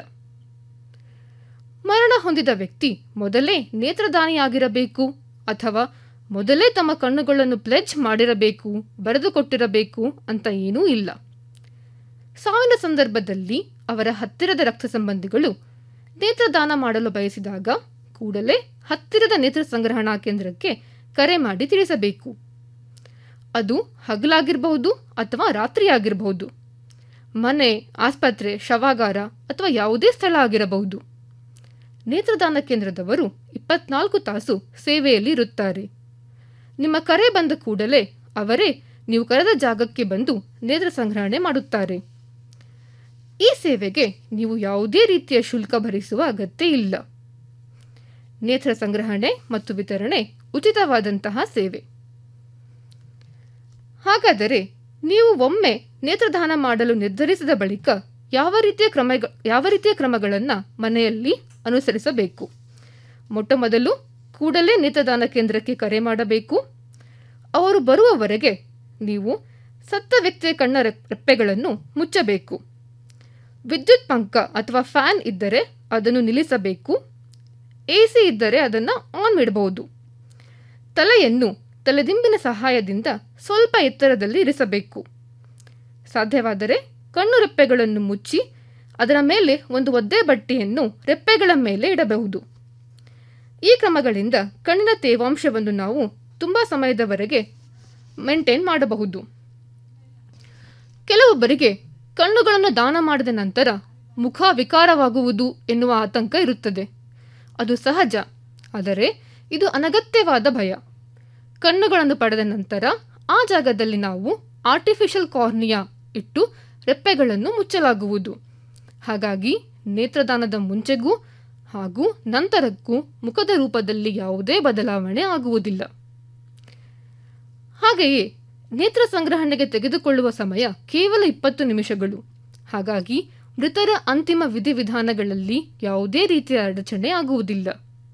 ಮರಣ ಹೊಂದಿದ ವ್ಯಕ್ತಿ ಮೊದಲೇ ನೇತ್ರದಾನಿಯಾಗಿರಬೇಕು ಅಥವಾ ಮೊದಲೇ ತಮ್ಮ ಕಣ್ಣುಗಳನ್ನು ಪ್ಲೆಜ್ ಮಾಡಿರಬೇಕು ಬರೆದುಕೊಟ್ಟಿರಬೇಕು ಅಂತ ಏನೂ ಇಲ್ಲ ಸಾವಿನ ಸಂದರ್ಭದಲ್ಲಿ ಅವರ ಹತ್ತಿರದ ರಕ್ತ ಸಂಬಂಧಿಗಳು ನೇತ್ರದಾನ ಮಾಡಲು ಬಯಸಿದಾಗ ಕೂಡಲೇ ಹತ್ತಿರದ ನೇತ್ರ ಸಂಗ್ರಹಣಾ ಕೇಂದ್ರಕ್ಕೆ ಕರೆ ಮಾಡಿ ತಿಳಿಸಬೇಕು ಅದು ಹಗಲಾಗಿರಬಹುದು ಅಥವಾ ರಾತ್ರಿಯಾಗಿರಬಹುದು ಮನೆ ಆಸ್ಪತ್ರೆ ಶವಾಗಾರ ಅಥವಾ ಯಾವುದೇ ಸ್ಥಳ ಆಗಿರಬಹುದು ನೇತ್ರದಾನ ಕೇಂದ್ರದವರು ಇಪ್ಪತ್ನಾಲ್ಕು ತಾಸು ಸೇವೆಯಲ್ಲಿ ಇರುತ್ತಾರೆ ನಿಮ್ಮ ಕರೆ ಬಂದ ಕೂಡಲೇ ಅವರೇ ನೀವು ಕರೆದ ಜಾಗಕ್ಕೆ ಬಂದು ನೇತ್ರ ಸಂಗ್ರಹಣೆ ಮಾಡುತ್ತಾರೆ ಈ ಸೇವೆಗೆ ನೀವು ಯಾವುದೇ ರೀತಿಯ ಶುಲ್ಕ ಭರಿಸುವ ಅಗತ್ಯ ಇಲ್ಲ ನೇತ್ರ ಸಂಗ್ರಹಣೆ ಮತ್ತು ವಿತರಣೆ ಉಚಿತವಾದಂತಹ ಸೇವೆ ಹಾಗಾದರೆ ನೀವು ಒಮ್ಮೆ ನೇತ್ರದಾನ ಮಾಡಲು ನಿರ್ಧರಿಸಿದ ಬಳಿಕ ಯಾವ ರೀತಿಯ ಕ್ರಮ ಯಾವ ರೀತಿಯ ಕ್ರಮಗಳನ್ನು ಮನೆಯಲ್ಲಿ ಅನುಸರಿಸಬೇಕು ಮೊಟ್ಟ ಮೊದಲು ಕೂಡಲೇ ನೇತ್ರದಾನ ಕೇಂದ್ರಕ್ಕೆ ಕರೆ ಮಾಡಬೇಕು ಅವರು ಬರುವವರೆಗೆ ನೀವು ಸತ್ತ ವ್ಯಕ್ತಿಯ ಕಣ್ಣ ರೆಪ್- ರೆಪ್ಪೆಗಳನ್ನು ಮುಚ್ಚಬೇಕು ವಿದ್ಯುತ್ ಪಂಕ ಅಥವಾ ಫ್ಯಾನ್ ಇದ್ದರೆ ಅದನ್ನು ನಿಲ್ಲಿಸಬೇಕು ಎ ಸಿ ಇದ್ದರೆ ಅದನ್ನು ಆನ್ ಇಡಬಹುದು ತಲೆಯನ್ನು ತಲೆದಿಂಬಿನ ಸಹಾಯದಿಂದ ಸ್ವಲ್ಪ ಎತ್ತರದಲ್ಲಿ ಇರಿಸಬೇಕು ಸಾಧ್ಯವಾದರೆ ಕಣ್ಣು ರೆಪ್ಪೆಗಳನ್ನು ಮುಚ್ಚಿ ಅದರ ಮೇಲೆ ಒಂದು ಒದ್ದೆ ಬಟ್ಟೆಯನ್ನು ರೆಪ್ಪೆಗಳ ಮೇಲೆ ಇಡಬಹುದು ಈ ಕ್ರಮಗಳಿಂದ ಕಣ್ಣಿನ ತೇವಾಂಶವನ್ನು ನಾವು ತುಂಬ ಸಮಯದವರೆಗೆ ಮೇಂಟೈನ್ ಮಾಡಬಹುದು ಕೆಲವೊಬ್ಬರಿಗೆ ಕಣ್ಣುಗಳನ್ನು ದಾನ ಮಾಡಿದ ನಂತರ ಮುಖ ವಿಕಾರವಾಗುವುದು ಎನ್ನುವ ಆತಂಕ ಇರುತ್ತದೆ ಅದು ಸಹಜ ಆದರೆ ಇದು ಅನಗತ್ಯವಾದ ಭಯ ಕಣ್ಣುಗಳನ್ನು ಪಡೆದ ನಂತರ ಆ ಜಾಗದಲ್ಲಿ ನಾವು ಆರ್ಟಿಫಿಷಿಯಲ್ ಕಾರ್ನಿಯಾ ಇಟ್ಟು ರೆಪ್ಪೆಗಳನ್ನು ಮುಚ್ಚಲಾಗುವುದು ಹಾಗಾಗಿ ನೇತ್ರದಾನದ ಮುಂಚೆಗೂ ಹಾಗೂ ನಂತರಕ್ಕೂ ಮುಖದ ರೂಪದಲ್ಲಿ ಯಾವುದೇ ಬದಲಾವಣೆ ಆಗುವುದಿಲ್ಲ ಹಾಗೆಯೇ ನೇತ್ರ ಸಂಗ್ರಹಣೆಗೆ ತೆಗೆದುಕೊಳ್ಳುವ ಸಮಯ ಕೇವಲ ಇಪ್ಪತ್ತು ನಿಮಿಷಗಳು ಹಾಗಾಗಿ ಮೃತರ ಅಂತಿಮ ವಿಧಿವಿಧಾನಗಳಲ್ಲಿ ಯಾವುದೇ ರೀತಿಯ ಅಡಚಣೆ ಆಗುವುದಿಲ್ಲ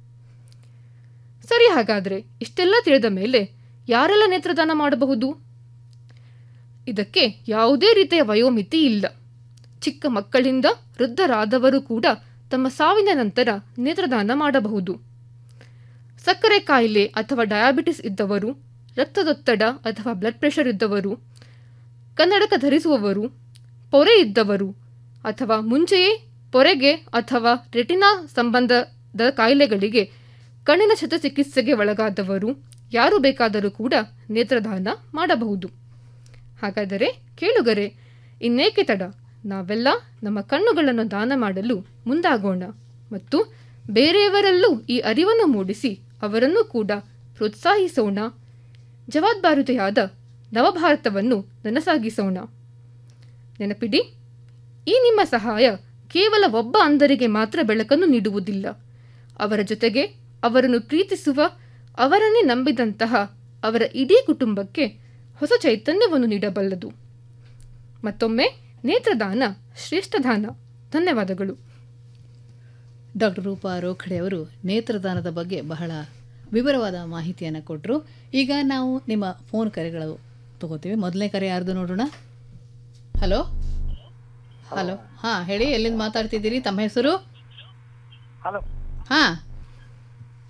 ಸರಿ ಹಾಗಾದರೆ ಇಷ್ಟೆಲ್ಲ ತಿಳಿದ ಮೇಲೆ ಯಾರೆಲ್ಲ ನೇತ್ರದಾನ ಮಾಡಬಹುದು ಇದಕ್ಕೆ ಯಾವುದೇ ರೀತಿಯ ವಯೋಮಿತಿ ಇಲ್ಲ ಚಿಕ್ಕ ಮಕ್ಕಳಿಂದ ವೃದ್ಧರಾದವರು ಕೂಡ ತಮ್ಮ ಸಾವಿನ ನಂತರ ನೇತ್ರದಾನ ಮಾಡಬಹುದು ಸಕ್ಕರೆ ಕಾಯಿಲೆ ಅಥವಾ ಡಯಾಬಿಟಿಸ್ ಇದ್ದವರು ರಕ್ತದೊತ್ತಡ ಅಥವಾ ಬ್ಲಡ್ ಪ್ರೆಷರ್ ಇದ್ದವರು ಕನ್ನಡಕ ಧರಿಸುವವರು ಪೊರೆ ಇದ್ದವರು ಅಥವಾ ಮುಂಚೆಯೇ ಪೊರೆಗೆ ಅಥವಾ ರೆಟಿನಾ ಸಂಬಂಧದ ಕಾಯಿಲೆಗಳಿಗೆ ಕಣ್ಣಿನ ಶಸ್ತ್ರಚಿಕಿತ್ಸೆಗೆ ಒಳಗಾದವರು ಯಾರು ಬೇಕಾದರೂ ಕೂಡ ನೇತ್ರದಾನ ಮಾಡಬಹುದು ಹಾಗಾದರೆ ಕೇಳುಗರೆ ಇನ್ನೇಕೆ ತಡ ನಾವೆಲ್ಲ ನಮ್ಮ ಕಣ್ಣುಗಳನ್ನು ದಾನ ಮಾಡಲು ಮುಂದಾಗೋಣ ಮತ್ತು ಬೇರೆಯವರಲ್ಲೂ ಈ ಅರಿವನ್ನು ಮೂಡಿಸಿ ಅವರನ್ನು ಕೂಡ ಪ್ರೋತ್ಸಾಹಿಸೋಣ ಜವಾಬ್ದಾರಿತೆಯಾದ ನವಭಾರತವನ್ನು ನನಸಾಗಿಸೋಣ ನೆನಪಿಡಿ ಈ ನಿಮ್ಮ ಸಹಾಯ ಕೇವಲ ಒಬ್ಬ ಅಂಧರಿಗೆ ಮಾತ್ರ ಬೆಳಕನ್ನು ನೀಡುವುದಿಲ್ಲ ಅವರ ಜೊತೆಗೆ ಅವರನ್ನು ಪ್ರೀತಿಸುವ ಅವರನ್ನೇ ನಂಬಿದಂತಹ ಅವರ ಇಡೀ ಕುಟುಂಬಕ್ಕೆ ಹೊಸ ಚೈತನ್ಯವನ್ನು ನೀಡಬಲ್ಲದು ಮತ್ತೊಮ್ಮೆ ನೇತ್ರದಾನ ಶ್ರೇಷ್ಠ ದಾನ ಧನ್ಯವಾದಗಳು ಡಾಕ್ಟರ್ ರೂಪಾ ರೋಖಡೆ ಅವರು ನೇತ್ರದಾನದ ಬಗ್ಗೆ ಬಹಳ ವಿವರವಾದ ಮಾಹಿತಿಯನ್ನು ಕೊಟ್ಟರು ಈಗ ನಾವು ನಿಮ್ಮ ಫೋನ್ ಕರೆಗಳು ತಗೋತೀವಿ ಮೊದಲನೇ ಕರೆ ಯಾರ್ದು ನೋಡೋಣ ಹಲೋ ಹಲೋ ಹಾಂ ಹೇಳಿ ಎಲ್ಲಿಂದ ಮಾತಾಡ್ತಿದ್ದೀರಿ ತಮ್ಮ ಹೆಸರು ಹಲೋ ಹಾಂ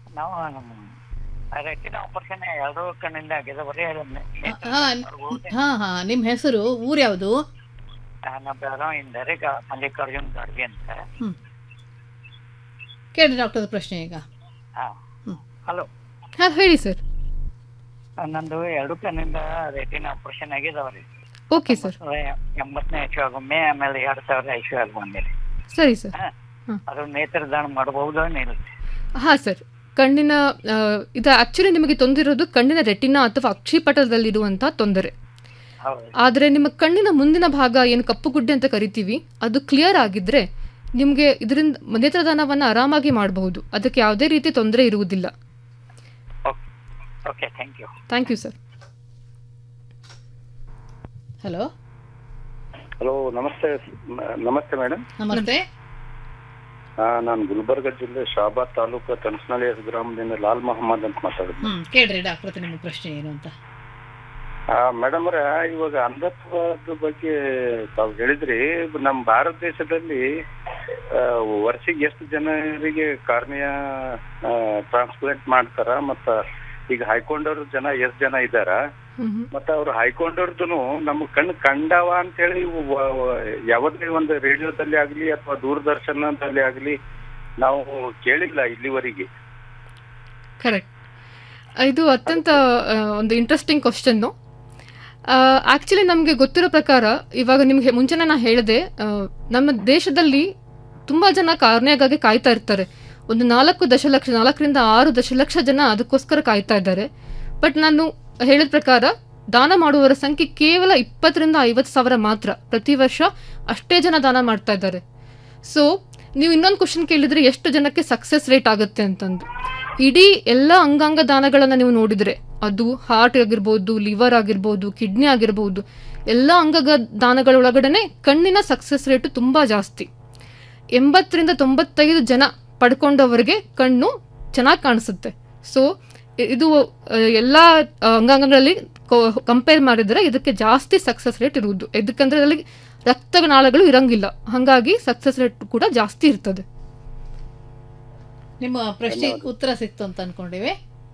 ನಾವು ರೆಟಿನ ಆಪರೇಷನ್ ಎರಡೂ ಕಣ್ಣಿಂದ ಆಗಿದೆ ಬರೀ ಹಾ ಹಾ ಹಾ ನಿಮ್ಮ ಹೆಸರು ಊರು ಯಾವುದು ನಮ್ಮ ಬೆಳಗಾವಿಯಿಂದ ರೀ ಗ- ಮಲ್ಲಿಕಾರ್ಜುನ್ ಗಾಡ್ಗೆ ಅಂತ ಹ್ಮ್ ಕೇಳಿ ಡಾಕ್ಟರ್ ಪ್ರಶ್ನೆ ಈಗ ಹಾ ಹಲೋ ಹಾ ಹೇಳಿ ಸರ್ ನಂದು ಎರಡು ಕಣ್ಣಿಂದ ರೆಟಿನ ಆಪರೇಷನ್ ಆಗಿದಾವ್ರಿ ಓಕೆ ಸರ್ ಎಂಬತ್ತನೇ ಐಶ್ವ ಒಮ್ಮೆ ಆಮೇಲೆ ಎರಡ್ ಸಾವಿರದ ಐಶ್ವ ಆಗಿ ಬಂದಿರಿ ಸರಿ ಸರ್ ಅದು ನೇತ್ರದಾನ ಮಾಡಬಹುದು ಏನಿಲ್ಲ ಹಾ ಸರ್ ಕಣ್ಣಿನ ಆ, ಇದು ಆಕ್ಚುಲಿ ನಿಮಗೆ ತೊಂದಿರೋದು ಕಣ್ಣಿನ ರೆಟಿನಾ ಅಥವಾ ಅಕ್ಷಿಪಟಲದಲ್ಲಿರುವಂತಹ ತೊಂದರೆ ಹೌದು ಆದರೆ ನಿಮ್ಮ ಕಣ್ಣಿನ ಮುಂದಿನ ಭಾಗ ಏನು ಕಪ್ಪು ಗುಡ್ಡೆ ಅಂತ ಕರಿತೀವಿ ಅದು ಕ್ಲಿಯರ್ ಆಗಿದ್ರೆ ನಿಮಗೆ ಇದರಿಂದ ನೇತ್ರದಾನವನ್ನು ಆರಾಮಾಗಿ ಮಾಡಬಹುದು ಅದಕ್ಕೆ ಯಾವುದೇ ರೀತಿ ತೊಂದರೆ ಇರುವುದಿಲ್ಲ okay thank you thank you sir hello hello ನಮಸ್ತೆ ಮ- ನಮಸ್ತೆ ಮೇಡಮ್ ನಮಸ್ತೆ ನಾನು ಗುಲ್ಬರ್ಗ ಜಿಲ್ಲೆ ಶಾಬಾದ್ ತಾಲೂಕು ತನಸನಳ್ಳಿ ಗ್ರಾಮದಿಂದ ಲಾಲ್ ಮೊಹಮ್ಮದ್ ಅಂತ ಮಾತಾಡೋದು ಹ್ಮ್ ಕೇಳ್ರಿ ಡಾಕ್ಟರ್ ಹತ್ರ ನಿಮ್ಮ ಪ್ರಶ್ನೆ ಏನು ಅಂತ ಮೇಡಮ್ ಅವ್ರ ಇವಾಗ ಅಂಧತ್ವದ ಬಗ್ಗೆ ತಾವು ಹೇಳಿದ್ರಿ ನಮ್ಮ ಭಾರತ ದೇಶದಲ್ಲಿ ಆ, ವರ್ಷಿಗೆ ಎಷ್ಟು ಜನರಿಗೆ ಕಾರ್ನಿಯ ಟ್ರಾನ್ಸ್ಪ್ಲಾಂಟ್ ಮಾಡ್ತಾರ ಮತ್ತ ಈಗ ಹಾಯ್ಕೊಂಡವ್ರ ಜನ ಎಷ್ಟ್ ಜನ ಇದಾರ ಮತ್ತ ಅವ್ರು ಹಾಯ್ಕೊಂಡವ್ರದ್ದು ನಮ್ಮ ಕಣ್ಣು ಕಂಡವ ಅಂತ ಹೇಳಿ ವ- ವ- ಯಾವುದೇ ಒಂದು ರೇಡಿಯೋದಲ್ಲಿ ಆಗ್ಲಿ ಅಥವಾ ದೂರದರ್ಶನದಲ್ಲಿ ಆಗ್ಲಿ ನಾವು ಕೇಳಿಲ್ಲ ಇಲ್ಲಿವರೆಗೆ ಕರೆಕ್ಟ್ ಇದು ಅತ್ಯಂತ ಆ, ಒಂದು ಇಂಟ್ರೆಸ್ಟಿಂಗ್ ಕ್ವಶನ್ನು ಆ್ಯಕ್ಚುಲಿ ನಮಗೆ ಗೊತ್ತಿರೋ ಪ್ರಕಾರ ಇವಾಗ ನಿಮಗೆ ಮುಂಚೆನೇ ನಾನು ಹೇಳಿದೆ ಆ, ನಮ್ಮ ದೇಶದಲ್ಲಿ ತುಂಬ ಜನ ಕಾರ್ನಿಯಾಗಾಗಿ ಕಾಯ್ತಾ ಇರ್ತಾರೆ ಒಂದು ನಾಲ್ಕು ದಶಲಕ್ಷ ನಾಲ್ಕರಿಂದ ಆರು ದಶಲಕ್ಷ ಜನ ಅದಕ್ಕೋಸ್ಕರ ಕಾಯ್ತಾ ಇದ್ದಾರೆ ಬಟ್ ನಾನು ಹೇಳಿದ ಪ್ರಕಾರ ದಾನ ಮಾಡುವವರ ಸಂಖ್ಯೆ ಕೇವಲ ಇಪ್ಪತ್ತರಿಂದ ಐವತ್ತು ಸಾವಿರ ಮಾತ್ರ ಪ್ರತಿ ವರ್ಷ ಅಷ್ಟೇ ಜನ ದಾನ ಮಾಡ್ತಾ ಇದ್ದಾರೆ ಸೊ ನೀವು ಇನ್ನೊಂದು ಕ್ವಶನ್ ಕೇಳಿದ್ರೆ ಎಷ್ಟು ಜನಕ್ಕೆ ಸಕ್ಸಸ್ ರೇಟ್ ಆಗುತ್ತೆ ಅಂತಂದು ಇಡೀ ಎಲ್ಲ ಅಂಗಾಂಗ ದಾನಗಳನ್ನು ನೀವು ನೋಡಿದರೆ ಅದು ಹಾರ್ಟ್ ಆಗಿರ್ಬೋದು ಲಿವರ್ ಆಗಿರ್ಬೋದು ಕಿಡ್ನಿ ಆಗಿರ್ಬೋದು ಎಲ್ಲ ಅಂಗ ದಾನಗಳೊಳಗಡೆ ಕಣ್ಣಿನ ಸಕ್ಸಸ್ ರೇಟು ತುಂಬ ಜಾಸ್ತಿ ಎಂಬತ್ತರಿಂದ ತೊಂಬತ್ತೈದು ಜನ ಪಡ್ಕೊಂಡವರಿಗೆ ಕಣ್ಣು ಚೆನ್ನಾಗಿ ಕಾಣಿಸುತ್ತೆ ಸೊ ಇದು ಆ, ಎಲ್ಲ ಆ, ಅಂಗಾಂಗಗಳಲ್ಲಿ ಕಂಪೇರ್ ಮಾಡಿದರೆ ಇದಕ್ಕೆ ಜಾಸ್ತಿ ಸಕ್ಸಸ್ ರೇಟ್ ಇರುವುದು ಇದಕ್ಕಂದ್ರೆ ಅದರಲ್ಲಿ ರಕ್ತನಾಳಗಳು ಇರಂಗಿಲ್ಲ ಹಾಗಾಗಿ ಸಕ್ಸಸ್ ರೇಟ್ ಕೂಡ ಜಾಸ್ತಿ ಇರ್ತದೆ ನಿಮ್ಮ ಪ್ರಶ್ನೆ ಉತ್ತರ ಸಿಕ್ತು ಅಂತ ಅನ್ಕೊಂಡಿವಿ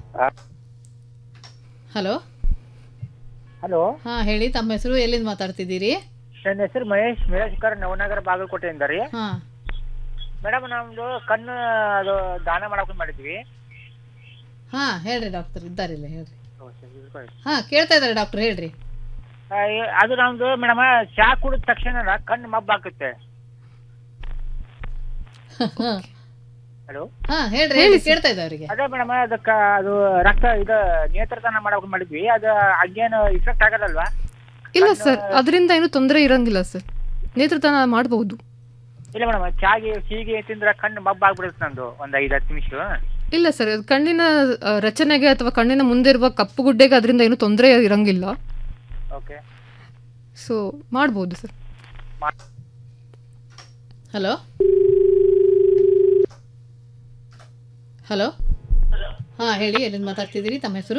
ಹಲೋ ಹಲೋ ಹಾ ಹೇಳಿ ತಮ್ಮ ಹೆಸರು ಎಲ್ಲಿಂದ ಮಾತಾಡ್ತಿದ್ದೀರಿ ನನ್ನ ಹೆಸರು ಮಹೇಶ್ ಮಹೇಶ್ಕರ್ ನವನಗರ ಬಾಗಲಕೋಟೆಯಿಂದ ರೀ ಹಾ ಮೇಡಮ್ ನಮ್ದು ಕಣ್ಣು ಅದು ದಾನ ಮಾಡಕ್ ಮಾಡಿದ್ವಿ ಹಾ ಹೇಳ್ರಿ ಡಾಕ್ಟರ್ ಇದ್ದಾರಿಲ್ಲ ಹೇಳ್ರಿ ಹಾ ಕೇಳ್ತಾ ಇದಾರೆ ಡಾಕ್ಟರ್ ಹೇಳ್ರಿ ಆ, ಈ- ಅದು ನಮ್ದು ಮೇಡಮ್ ಚಾ ಕುಡಿದ ತಕ್ಷಣ ಕಣ್ಣು ಮಬ್ಬ ಹಾಕುತ್ತೆ ಹಲೋ ಹಾ ಹೇಳ್ರಿ ಹೇಳಿ ಕೇಳ್ತಾ ಇದೆ ಅವರಿಗೆ ಅದೇ ಮೇಡಮ್ ಅದಕ್ಕ ಅದು ರಕ್ತ ಇದು ನೇತ್ರದಾನ ಮಾಡಕ್ ಮಾಡಿದ್ವಿ ಅದು ಹಂಗೇನು ಇಫೆಕ್ಟ್ ಆಗಲ್ಲಲ್ವಾ ಇಲ್ಲ ಸರ್ ಅದರಿಂದ ಏನು ತೊಂದರೆ ಇರಂಗಿಲ್ಲ ಸರ್ ನೇತ್ರದಾನ ಮಾಡಬಹುದು ಇಲ್ಲ ಮೇಡಮ್ ಚಾಗಿ ಸೀಗೆ ತಿಂದ್ರೆ ಕಣ್ಣು ಮಬ್ಬ ಆಗ್ಬಿಡುತ್ತೆ ನಂದು ಒಂದ್ ಐದ್ ಹತ್ತು ನಿಮಿಷ ಇಲ್ಲ ಸರ್ ಅದು ಕಣ್ಣಿನ ಆ, ರಚನೆಗೆ ಅಥವಾ ಕಣ್ಣಿನ ಮುಂದೆ ಇರುವ ಕಪ್ಪು ಗುಡ್ಡೆಗೆ ಅದರಿಂದ ಏನು ತೊಂದರೆ ಇರಂಗಿಲ್ಲ ಓಕೆ ಸೊ ಮಾಡ್ಬೋದು ಸರ್ ಹಲೋ ಹಲೋ ಹಾ ಹೇಳಿ ಎಲ್ಲಿಂದ ಮಾತಾಡ್ತಿದ್ದೀರಿ ತಮ್ಮ ಹೆಸರು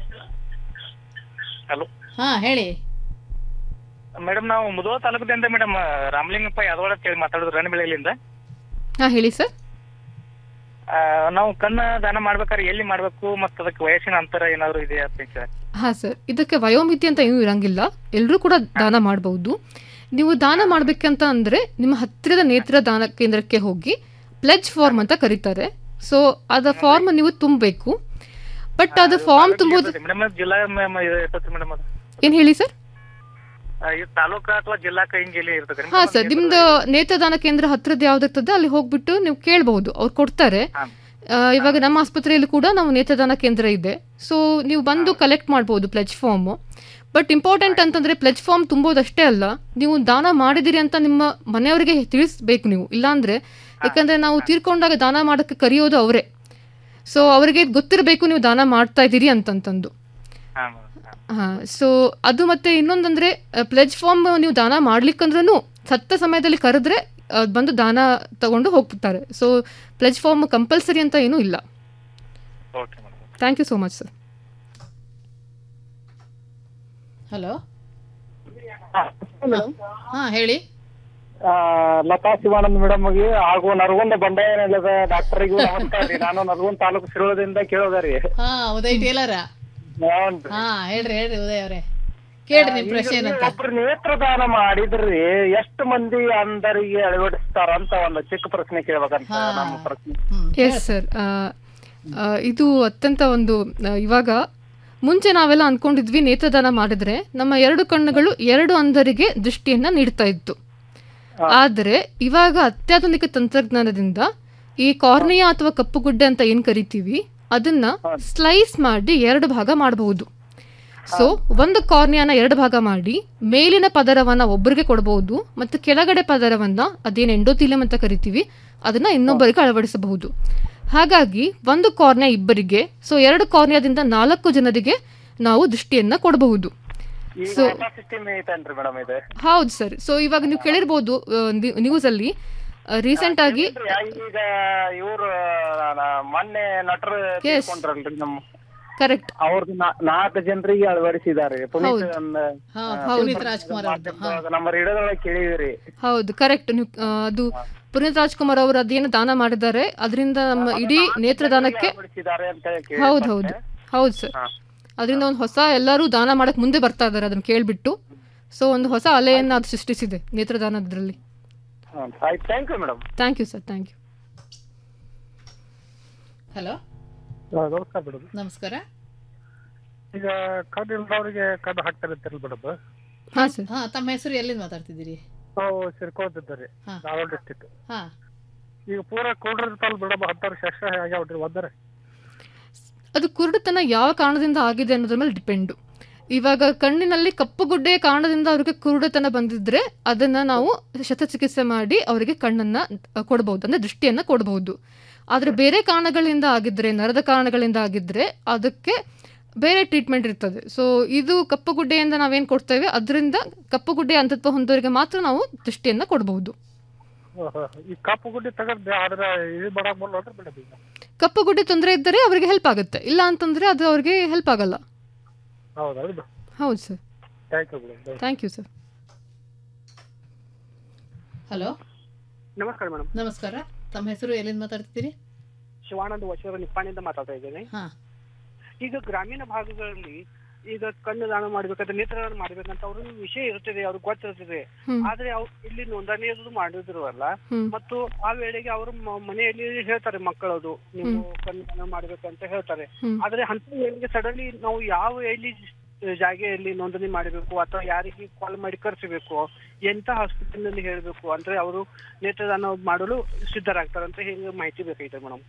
ಹಲೋ ಹಾ ಹೇಳಿ ಮೇಡಮ್ ನಾವು ಮುದೋ ತಾಲೂಕದಿಂದ ಮೇಡಮ್ ರಾಮಲಿಂಗಪ್ಪ ಯಾದವಾಡ ಕೇಳಿ ಮಾತಾಡೋದು ರಣಬೆಳಗಿಲಿಂದ ಹಾಂ ಹೇಳಿ ಸರ್ ಆ, ನಾವು ಕಣ್ಣು ದಾನ ಮಾಡ್ಬೇಕಾದ್ರೆ ಎಲ್ಲಿ ಮಾಡ್ಬೇಕು ಮತ್ತು ಅದಕ್ಕೆ ವಯಸ್ಸಿನ ಅಂತರ ಏನಾದ್ರು ಇದೆಯಾ ಅಂತ ಸರ್ ಹಾಂ ಸರ್ ಇದಕ್ಕೆ ವಯೋಮಿತಿ ಅಂತ ಏನೂ ಇರಂಗಿಲ್ಲ ಎಲ್ಲರೂ ಕೂಡ ದಾನ ಮಾಡಬಹುದು ನೀವು ದಾನ ಮಾಡಬೇಕಂತ ಅಂದರೆ ನಿಮ್ಮ ಹತ್ತಿರದ ನೇತ್ರ ದಾನ ಕೇಂದ್ರಕ್ಕೆ ಹೋಗಿ ಪ್ಲೆಜ್ ಫಾರ್ಮ್ ಅಂತ ಕರೀತಾರೆ ಸೊ ಅದ ಫಾರ್ಮ್ ನೀವು ತುಂಬಬೇಕು ಬಟ್ ಅದು ಫಾರ್ಮ್ ತುಂಬೋದು ಮೇಡಮ್ ಜಿಲ್ಲಾ ಮ್ಯಾಮ್ ಇರ್ತೈತಿ ಮೇಡಮ್ ಅದು ಏನು ಹೇಳಿ ಸರ್ ಆ, ಇದು ತಾಲೂಕಾ ಅಥವಾ ಜಿಲ್ಲಾ ಹಿಂಗೆ ಇಲ್ಲಿ ಇರ್ತದೆ ಹಾಂ ಸರ್ ನಿಮ್ದು ನೇತ್ರದಾನ ಕೇಂದ್ರ ಹತ್ತಿರದ ಯಾವ್ದಿರ್ತದೆ ಅಲ್ಲಿ ಹೋಗ್ಬಿಟ್ಟು ನೀವು ಕೇಳಬಹುದು ಅವ್ರು ಕೊಡ್ತಾರೆ ಆ, ಇವಾಗ ನಮ್ಮ ಆಸ್ಪತ್ರೆಯಲ್ಲಿ ಕೂಡ ನಾವು ನೇತ್ರದಾನ ಕೇಂದ್ರ ಇದೆ ಸೊ ನೀವು ಬಂದು ಕಲೆಕ್ಟ್ ಮಾಡ್ಬೋದು ಪ್ಲೆಜ್ ಫಾರ್ಮು ಬಟ್ ಇಂಪಾರ್ಟೆಂಟ್ ಅಂತಂದ್ರೆ ಪ್ಲೆಜ್ ಫಾರ್ಮ್ ತುಂಬೋದಷ್ಟೇ ಅಲ್ಲ ನೀವು ದಾನ ಮಾಡಿದಿರಿ ಅಂತ ನಿಮ್ಮ ಮನೆಯವರಿಗೆ ತಿಳಿಸ್ಬೇಕು ನೀವು ಇಲ್ಲಾಂದ್ರೆ ಯಾಕಂದ್ರೆ ನಾವು ತೀರ್ಕೊಂಡಾಗ ದಾನ ಮಾಡೋಕ್ಕೆ ಕರೆಯೋದು ಅವರೇ ಸೊ ಅವರಿಗೆ ಗೊತ್ತಿರಬೇಕು ನೀವು ದಾನ ಮಾಡ್ತಾ ಇದ್ದೀರಿ ಅಂತಂತಂದು ಹಾಂ ಸೊ ಅದು ಮತ್ತೆ ಇನ್ನೊಂದಂದ್ರೆ ಪ್ಲೆಜ್ ಫಾರ್ಮ್ ನೀವು ದಾನ ಮಾಡ್ಲಿಕ್ಕಂದ್ರೂ ಸತ್ತ ಸಮಯದಲ್ಲಿ ಕರೆದ್ರೆ ಅದ್ ಬಂದು ದಾನ ತಗೊಂಡು ಹೋಗ್ತಾರೆ ಸೊ ಪ್ಲೆಜ್ ಫಾರ್ಮ್ ಕಂಪಲ್ಸರಿ ಅಂತ ಏನೂ ಇಲ್ಲ okay madam thank you so much sir hello ಹಾ ಹೇಳಿ ಆ, ಲತಾ ಶಿವಾನಂದ್ ಮೇಡಮ್ಗೆ ಹಾಗೂ ನರಗುಂದ ಬಂಡಾಯ ನೆಲದ ಡಾಕ್ಟರಿಗೂ ನಮಸ್ಕಾರ ರೀ ನಾನು ನರಗುಂದ ತಾಲೂಕು ಶಿರೋಳದಿಂದ ಕೇಳೋದ ರೀ ಹಾ ಉದಯ್ ಟೇಲರ ಹ್ಞೂನ್ರಿ. ಹಾ ಹೇಳ್ರಿ ಹೇಳ್ರಿ ಉದಯ್ ಅವ್ರೆ ಕೇಳ್ರಿ ನಿಮ್ ಪ್ರಶ್ನೆ ಈಗ ಏನಂತ ಒಬ್ರು ನೇತ್ರದಾನ ಮಾಡಿದ್ರಿ ಎಷ್ಟು ಮಂದಿ ಅಂಧರಿಗೆ ಅಳವಡಿಸ್ತಾರಂತ ಒಂದು ಚಿಕ್ಕ ಪ್ರಶ್ನೆ ಕೇಳ್ಬೇಕಂತ ನಮ್ಮ ಪ್ರಶ್ನೆ ಎಸ್ ಸರ್ ಇದು ಅತ್ಯಂತ ಒಂದು ಆ, ಇವಾಗ ಮುಂಚೆ ನಾವೆಲ್ಲ ಅಂದ್ಕೊಂಡಿದ್ವಿ ನೇತ್ರದಾನ ಮಾಡಿದ್ರೆ ನಮ್ಮ ಎರಡು ಕಣ್ಣುಗಳು ಎರಡು ಅಂಧರಿಗೆ ದೃಷ್ಟಿಯನ್ನ ನೀಡ್ತಾ ಇತ್ತು ಆದರೆ ಇವಾಗ ಅತ್ಯಾಧುನಿಕ ತಂತ್ರಜ್ಞಾನದಿಂದ ಈ ಕಾರ್ನಿಯಾ ಅಥವಾ ಕಪ್ಪುಗುಡ್ಡೆ ಅಂತ ಏನು ಕರಿತೀವಿ ಅದನ್ನ ಸ್ಲೈಸ್ ಮಾಡಿ ಎರಡು ಭಾಗ ಮಾಡಬಹುದು ಸೊ ಒಂದು ಕಾರ್ನಿಯಾನ ಎರಡು ಭಾಗ ಮಾಡಿ ಮೇಲಿನ ಪದರವನ್ನ ಒಬ್ಬರಿಗೆ ಕೊಡಬಹುದು ಮತ್ತು ಕೆಳಗಡೆ ಪದರವನ್ನ ಅದೇನು ಎಂಡೋಥೀಲಿಯಂ ಅಂತ ಕರಿತೀವಿ ಅದನ್ನ ಇನ್ನೊಬ್ಬರಿಗೆ ಅಳವಡಿಸಬಹುದು ಹಾಗಾಗಿ ಒಂದು ಕಾರ್ನಿಯಾ ಇಬ್ಬರಿಗೆ ಸೊ ಎರಡು ಕಾರ್ನಿಯಾದಿಂದ ನಾಲ್ಕು ಜನರಿಗೆ ನಾವು ದೃಷ್ಟಿಯನ್ನ ಕೊಡಬಹುದು ಈಗ ಸೊ ಸಿಸ್ಟಮ್ ಐತೇನ್ರಿ ಮೇಡಮ್ ಇದು ಹೌದು ಸರ್ ಸೊ ಇವಾಗ ನೀವು ಕೇಳಿರ್ಬೋದು ನ್ಯೂಸ್ ಅಲ್ಲಿ ರೀಸೆಂಟ್ ಆಗಿ ಇಲ್ರಿ, ಈಗ ಇವ್ರು ಮೊನ್ನೆ ನಟರು ತಿಳ್ಕೊಂಡ್ರಲ್ರಿ ನಮ್ಮ ಕರೆಕ್ಟ್ ಅವ್ರದ್ದು ನಾಲ್ಕು ಜನರಿಗೆ ಅಳವಡಿಸಿದ್ದಾರೆ ಪುನೀತ್ ಹೌದು. ಅಂದ- ಹಾ, ಆ, ಪುನೀತ್ ರಾಜ್ಕುಮಾರ್ ಅವ್ರದ್ದು, ಹಾ. ನಮ್ಮ ರೇಡಿಯೋದೊಳಗೆ ಕೇಳಿದ್ರಿ ಹೌದು ಕರೆಕ್ಟ್ ನೀವು ಆ, ಅದು ಪುನೀತ್ ರಾಜ್ಕುಮಾರ್ ಅವರು ಅದೇನು ದಾನ ಮಾಡಿದ್ದಾರೆ ಅದರಿಂದ ನಮ್ಮ ಇಡೀ ನೇತ್ರದಾನಕ್ಕೆ ಅಳವಡಿಸಿದ್ದಾರೆ ಅಂತ ಕೇಳಿ ಹೌದು ಹೌದು ಹೌದು ಸರ್ ಅದರಿಂದ ಒಂದು ಹೊಸ ಎಲ್ಲರೂ ದಾನ ಮಾಡಕ್ ಮುಂದೆ ಬರ್ತಾ ಇದ್ದಾರೆ ಅದನ್ನ ಕೇಳ್ಬಿಟ್ಟು ಸೊ ಒಂದು ಹೊಸ ಅಲೆಯನ್ನ ಅದು ಸೃಷ್ಟಿಸಿದೆ ನೇತ್ರದಾನದ್ರಲ್ಲಿ ಆಯ್ತು thank you madam thank you sir thank you hello ನಮಸ್ಕಾರ ಮೇಡಮ್ ನಮಸ್ಕಾರ ಈಗ ಕಣ್ಣು ಇಲ್ದವ್ರಿಗೆ ಕಣ್ಣು ಹಾಕ್ತಾರಂತಿರಲ್ಲ ಮೇಡಮ್ ಹಾ ಸರ್ ಹಾ ತಮ್ಮ ಹೆಸರು ಎಲ್ಲಿಂದ ಮಾತಾಡ್ತಿದ್ದೀರಿ ನಾವು ಸಿರ್ಕೋತಿದ್ದಾರೆ ಧಾರವಾಡ ಡಿಸ್ಟಿಕ್ ಹಾ ಈಗ ಪೂರಾ ಕೂಡ್ರಿರ್ತಾವಲ್ಲ ಮೇಡಮ್ ಹತ್ತಾರು ಶಸ್ತ್ರ ಆಗ್ಯಾವ್ರಿ ಒಂದರೆ ಅದು ಕುರುಡುತನ ಯಾವ ಕಾರಣದಿಂದ ಆಗಿದೆ ಅನ್ನೋದ್ರ ಮೇಲೆ ಡಿಪೆಂಡು ಇವಾಗ ಕಣ್ಣಿನಲ್ಲಿ ಕಪ್ಪು ಗುಡ್ಡೆಯ ಕಾರಣದಿಂದ ಅವರಿಗೆ ಕುರುಡುತನ ಬಂದಿದ್ರೆ ಅದನ್ನ ನಾವು ಶಸ್ತ್ರಚಿಕಿತ್ಸೆ ಮಾಡಿ ಅವರಿಗೆ ಕಣ್ಣನ್ನ ಅ, ಕೊಡ್ಬೋದು ಅಂದ್ರೆ ದೃಷ್ಟಿಯನ್ನ ಕೊಡಬಹುದು ಆದ್ರೆ ಬೇರೆ ಕಾರಣಗಳಿಂದ ಆಗಿದ್ರೆ ನರದ ಕಾರಣಗಳಿಂದ ಆಗಿದ್ರೆ ಅದಕ್ಕೆ ಬೇರೆ ಟ್ರೀಟ್ಮೆಂಟ್ ಇರ್ತದೆ ಸೊ ಇದು ಕಪ್ಪು ಗುಡ್ಡೆಯಿಂದ ನಾವೇನು ಕೊಡ್ತೇವೆ ಅದರಿಂದ ಕಪ್ಪು ಗುಡ್ಡೆ ಅಂಧತ್ವ ಹೊಂದೋರಿಗೆ ಮಾತ್ರ ನಾವು ದೃಷ್ಟಿಯನ್ನ ಕೊಡಬಹುದು ಈ ಕಪ್ಪು ಗುಡ್ಡಿ ತಗೊಂಡ್ ಆದ್ರೆ ಇದು ಮಾಡಕ್ ಬರಲ್ಲ ಅಂದ್ರೆ ಮೇಡಮ್ ಈಗ ಕಪ್ಪು ಗುಡ್ಡೆ ತೊಂದರೆ ಇದ್ದರೆ ಅವರಿಗೆ ಹೆಲ್ಪ್ ಆಗುತ್ತೆ ಇಲ್ಲ ಅಂತಂದ್ರೆ ಅದು ಅವ್ರಿಗೆ ಹೆಲ್ಪ್ ಆಗಲ್ಲ ಹೌದೌದು ಹೌದು sir thank you madam thank you sir hello ನಮಸ್ಕಾರ ಮೇಡಮ್ ನಮಸ್ಕಾರ ತಮ್ಮ ಹೆಸರು ಎಲ್ಲಿಂದ ಮಾತಾಡ್ತಿದ್ದೀರಿ ಶಿವಾನಂದ ವಶೀವರ ನಿಪ್ಪಾಣಿಂದ ಮಾತಾಡ್ತಾ ಇದ್ದೇನೆ ಹಾ ಈಗ ಗ್ರಾಮೀಣ ಭಾಗಗಳಲ್ಲಿ ಈಗ ಕಣ್ಣು ದಾನ ಮಾಡ್ಬೇಕಂತ ನೇತ್ರದಾನ ಮಾಡ್ಬೇಕಂತ ಅವ್ರ ವಿಷಯ ಇರ್ತದೆ ಅವ್ರಿಗೆ ಗೊತ್ತಿರ್ತದೆ ಹ್ಮ್. ಆದ್ರೆ ಅವ್ರು ಇಲ್ಲಿ ನೋಂದಣಿಯದು ಮಾಡಿದ್ರಲ್ಲ ಹ್ಮ್. ಮತ್ತು ಆ ವೇಳೆಗೆ ಅವರು ಮನೆಯಲ್ಲಿ ಹೇಳ್ತಾರೆ ಮಕ್ಕಳದು ನೀವು ಹ್ಮ್. ಕಣ್ಣು ದಾನ ಮಾಡ್ಬೇಕಂತ ಹೇಳ್ತಾರೆ ಹ್ಮ್. ಆದ್ರೆ ಅಂತ ವೇಳೆಗೆ ಸಡನ್ಲಿ ನಾವು ಯಾವ ಎಲ್ಲಿ ಜಾಗೆಯಲ್ಲಿ ನೋಂದಣಿ ಮಾಡಬೇಕು ಅಥವಾ ಯಾರಿಗೆ ಕಾಲ್ ಮಾಡಿ ಕರೆಸಬೇಕು ಎಂತ ಹಾಸ್ಪಿಟಲ್ ನಲ್ಲಿ ಹೇಳಬೇಕು ಅಂದ್ರೆ ಅವರು ನೇತ್ರದಾನ ಮಾಡಲು ಸಿದ್ಧರಾಗ್ತಾರಂತ ಹೇಗೆ ಮಾಹಿತಿ ಬೇಕಾಗಿದೆ ಮೇಡಮ್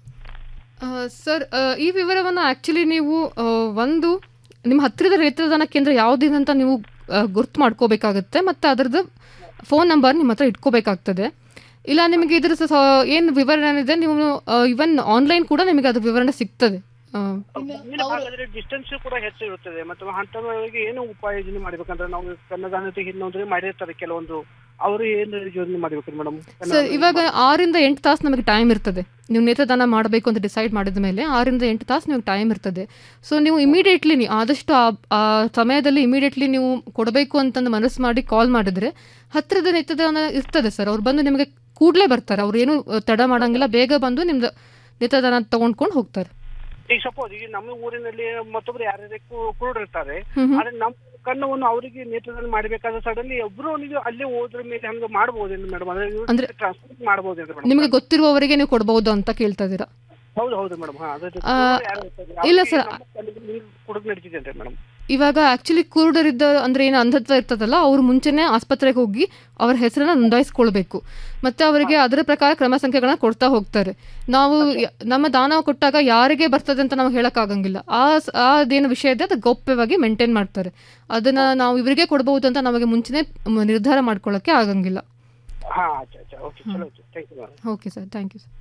ಸರ್ ಈ ವಿವರವನ್ನು ಆ್ಯಕ್ಚುಲಿ ನೀವು ಆ, ಒಂದು ನಿಮ್ಮ ಹತ್ತಿರದ ನೇತ್ರದಾನ ಕೇಂದ್ರ ಯಾವುದಿದೆ ಅಂತ ನೀವು ಆ, ಗುರ್ತು ಮಾಡ್ಕೋಬೇಕಾಗುತ್ತೆ ಮತ್ತು ಅದರದ್ದು ಫೋನ್ ನಂಬರ್ ನಿಮ್ಮ ಹತ್ರ ಇಟ್ಕೋಬೇಕಾಗ್ತದೆ ಇಲ್ಲ ನಿಮಗೆ ಇದ್ರ ಏನು ವಿವರಣೆ ಇದೆ ನೀವು ಇವನ್ ಆನ್ಲೈನ್ ಕೂಡ ನಿಮಗೆ ಅದ್ರ ವಿವರಣೆ ಸಿಗ್ತದೆ ಆ, ಗ್ರಾಮೀಣ ಭಾಗದಲ್ಲಿ ಡಿಸ್ಟೆನ್ಸ್ ಕೂಡ ಹೆಚ್ಚು ಇರುತ್ತದೆ ಮತ್ತು ಅಂತವರಿಗೆ ಏನು ಉಪಾಯ ಯೋಜನೆ ಮಾಡ್ಬೇಕಂದ್ರೆ ನಾವು ಕನ್ನದಾನತೆ ಹಿಂದೆ ಮಾಡಿರ್ತಾರೆ ಕೆಲವೊಂದು ಅವರು ಏನು ಯೋಜನೆ ಮಾಡ್ಬೇಕು ಮೇಡಮ್ ಸರ್ ಇವಾಗ ಆರಿಂದ ಎಂಟು ತಾಸು ನಮಗೆ ಟೈಮ್ ಇರ್ತದೆ ನೀವು ನೇತ್ರದಾನ ಮಾಡಬೇಕು ಅಂತ ಡಿಸೈಡ್ ಮಾಡಿದ ಮೇಲೆ ಆರಿಂದ ಎಂಟು ತಾಸು ನಿಮಗೆ ಟೈಮ್ ಇರ್ತದೆ ಸೊ ನೀವು ಇಮಿಡಿಯೇಟ್ಲಿ ನೀವು ಆದಷ್ಟು ಆ ಆ ಸಮಯದಲ್ಲಿ ಇಮಿಡಿಯೇಟ್ಲಿ ನೀವು ಕೊಡಬೇಕು ಅಂತಂದು ಮನಸ್ಸು ಮಾಡಿ ಕಾಲ್ ಮಾಡಿದ್ರೆ ಹತ್ತಿರದ ನೇತ್ರದಾನ ಇರ್ತದೆ ಸರ್ ಅವ್ರು ಬಂದು ನಿಮಗೆ ಕೂಡಲೇ ಬರ್ತಾರೆ ಅವ್ರು ಏನು ತಡ ಮಾಡಂಗಿಲ್ಲ ಬೇಗ ಬಂದು ನಿಮ್ದು ನೇತ್ರದಾನ ತಗೊಂಡ್ಕೊಂಡು ಹೋಗ್ತಾರೆ ಈಗ ಸಪೋಸ್ ಈಗ ನಮ್ಮ ಊರಿನಲ್ಲಿ ಮತ್ತೊಬ್ರು ಯಾರ್ಯಾರ ಕುರುಡಿರ್ತಾರೆ ಹ್ಮ್ ಹ್ಮ್. ಆದ್ರೆ ನಮ್ಮ ಕಣ್ಣವನ್ನು ಅವರಿಗೆ ನೇತ್ರದಾನ ಮಾಡ್ಬೇಕಾದ್ರೆ ಸಡನ್ಲಿ ಒಬ್ರು ಅವನಿಗೆ ಅಲ್ಲೇ ಹೋದ್ರ ಮೇಲೆ ಹಂಗ ಮಾಡ್ಬೋದೇನು ಮೇಡಮ್ ಅಂದ್ರೆ- ಅಂದ್ರೆ ಟ್ರಾನ್ಸ್ಫರ್ ಮಾಡ್ಬೋದೇನು ಮೇಡಮ್ ನಿಮಗೆ ಗೊತ್ತಿರುವವರಿಗೆ ನೀವು ಕೊಡಬಹುದು ಅಂತ ಕೇಳ್ತಾ ಇದ್ದೀರಾ ಹೌದು ಹೌದು ಮೇಡಮ್ ಹಾ ಅದ್ರ ಜೊತೆ ಆ, ಕುರುಡರು ಯಾರು ಇರ್ತಾರೆ? ಇಲ್ಲ ಅವ್ರಿಗೆ ಸರ್. ನಮ್ಮ ಕಣ್ಣಿಗೆ ನೀರು ಕುಡಿದು ನಡೀತಿದೆ ಮೇಡಮ್ ಇವಾಗ ಆಕ್ಚುಲಿ ಕುರುಡರಿದ್ದ ಅಂದ್ರೆ ಏನು ಅಂಧತ್ವ ಇರ್ತದಲ್ಲ ಅವ್ರು ಮುಂಚೆನೆ ಆಸ್ಪತ್ರೆಗೆ ಹೋಗಿ ಅವ್ರ ಹೆಸರನ್ನ ನೋಂದಾಯಿಸ್ಕೊಳ್ಬೇಕು ಮತ್ತೆ ಅವರಿಗೆ ಅದರ ಪ್ರಕಾರ ಕ್ರಮ ಸಂಖ್ಯೆಗಳನ್ನ ಕೊಡ್ತಾ ಹೋಗ್ತಾರೆ ನಾವು ಯ- ನಮ್ಮ ದಾನ ಕೊಟ್ಟಾಗ ಯಾರಿಗೆ ಬರ್ತದೆ ಅಂತ ನಾವು ಹೇಳಕ್ಕಾಗಂಗಿಲ್ಲ ಆ ಸ- ಆ ಅದೇನು ವಿಷಯ ಇದೆ ಅದು ಗೌಪ್ಯವಾಗಿ ಮೇಂಟೈನ್ ಮಾಡ್ತಾರೆ ಅದನ್ನ ನಾವು ಇವರಿಗೆ ಕೊಡಬಹುದು ಅಂತ ನಮಗೆ ಮುಂಚೆನೆ ಮ್, ನಿರ್ಧಾರ ಮಾಡ್ಕೊಳ್ಳೋಕೆ ಆಗಂಗಿಲ್ಲ ಹಾ ಅಚ್ಚಾ ಅಚ್ಚಾ ಓಕೆ ಚಲೋ thank you madam okay sir thank you sir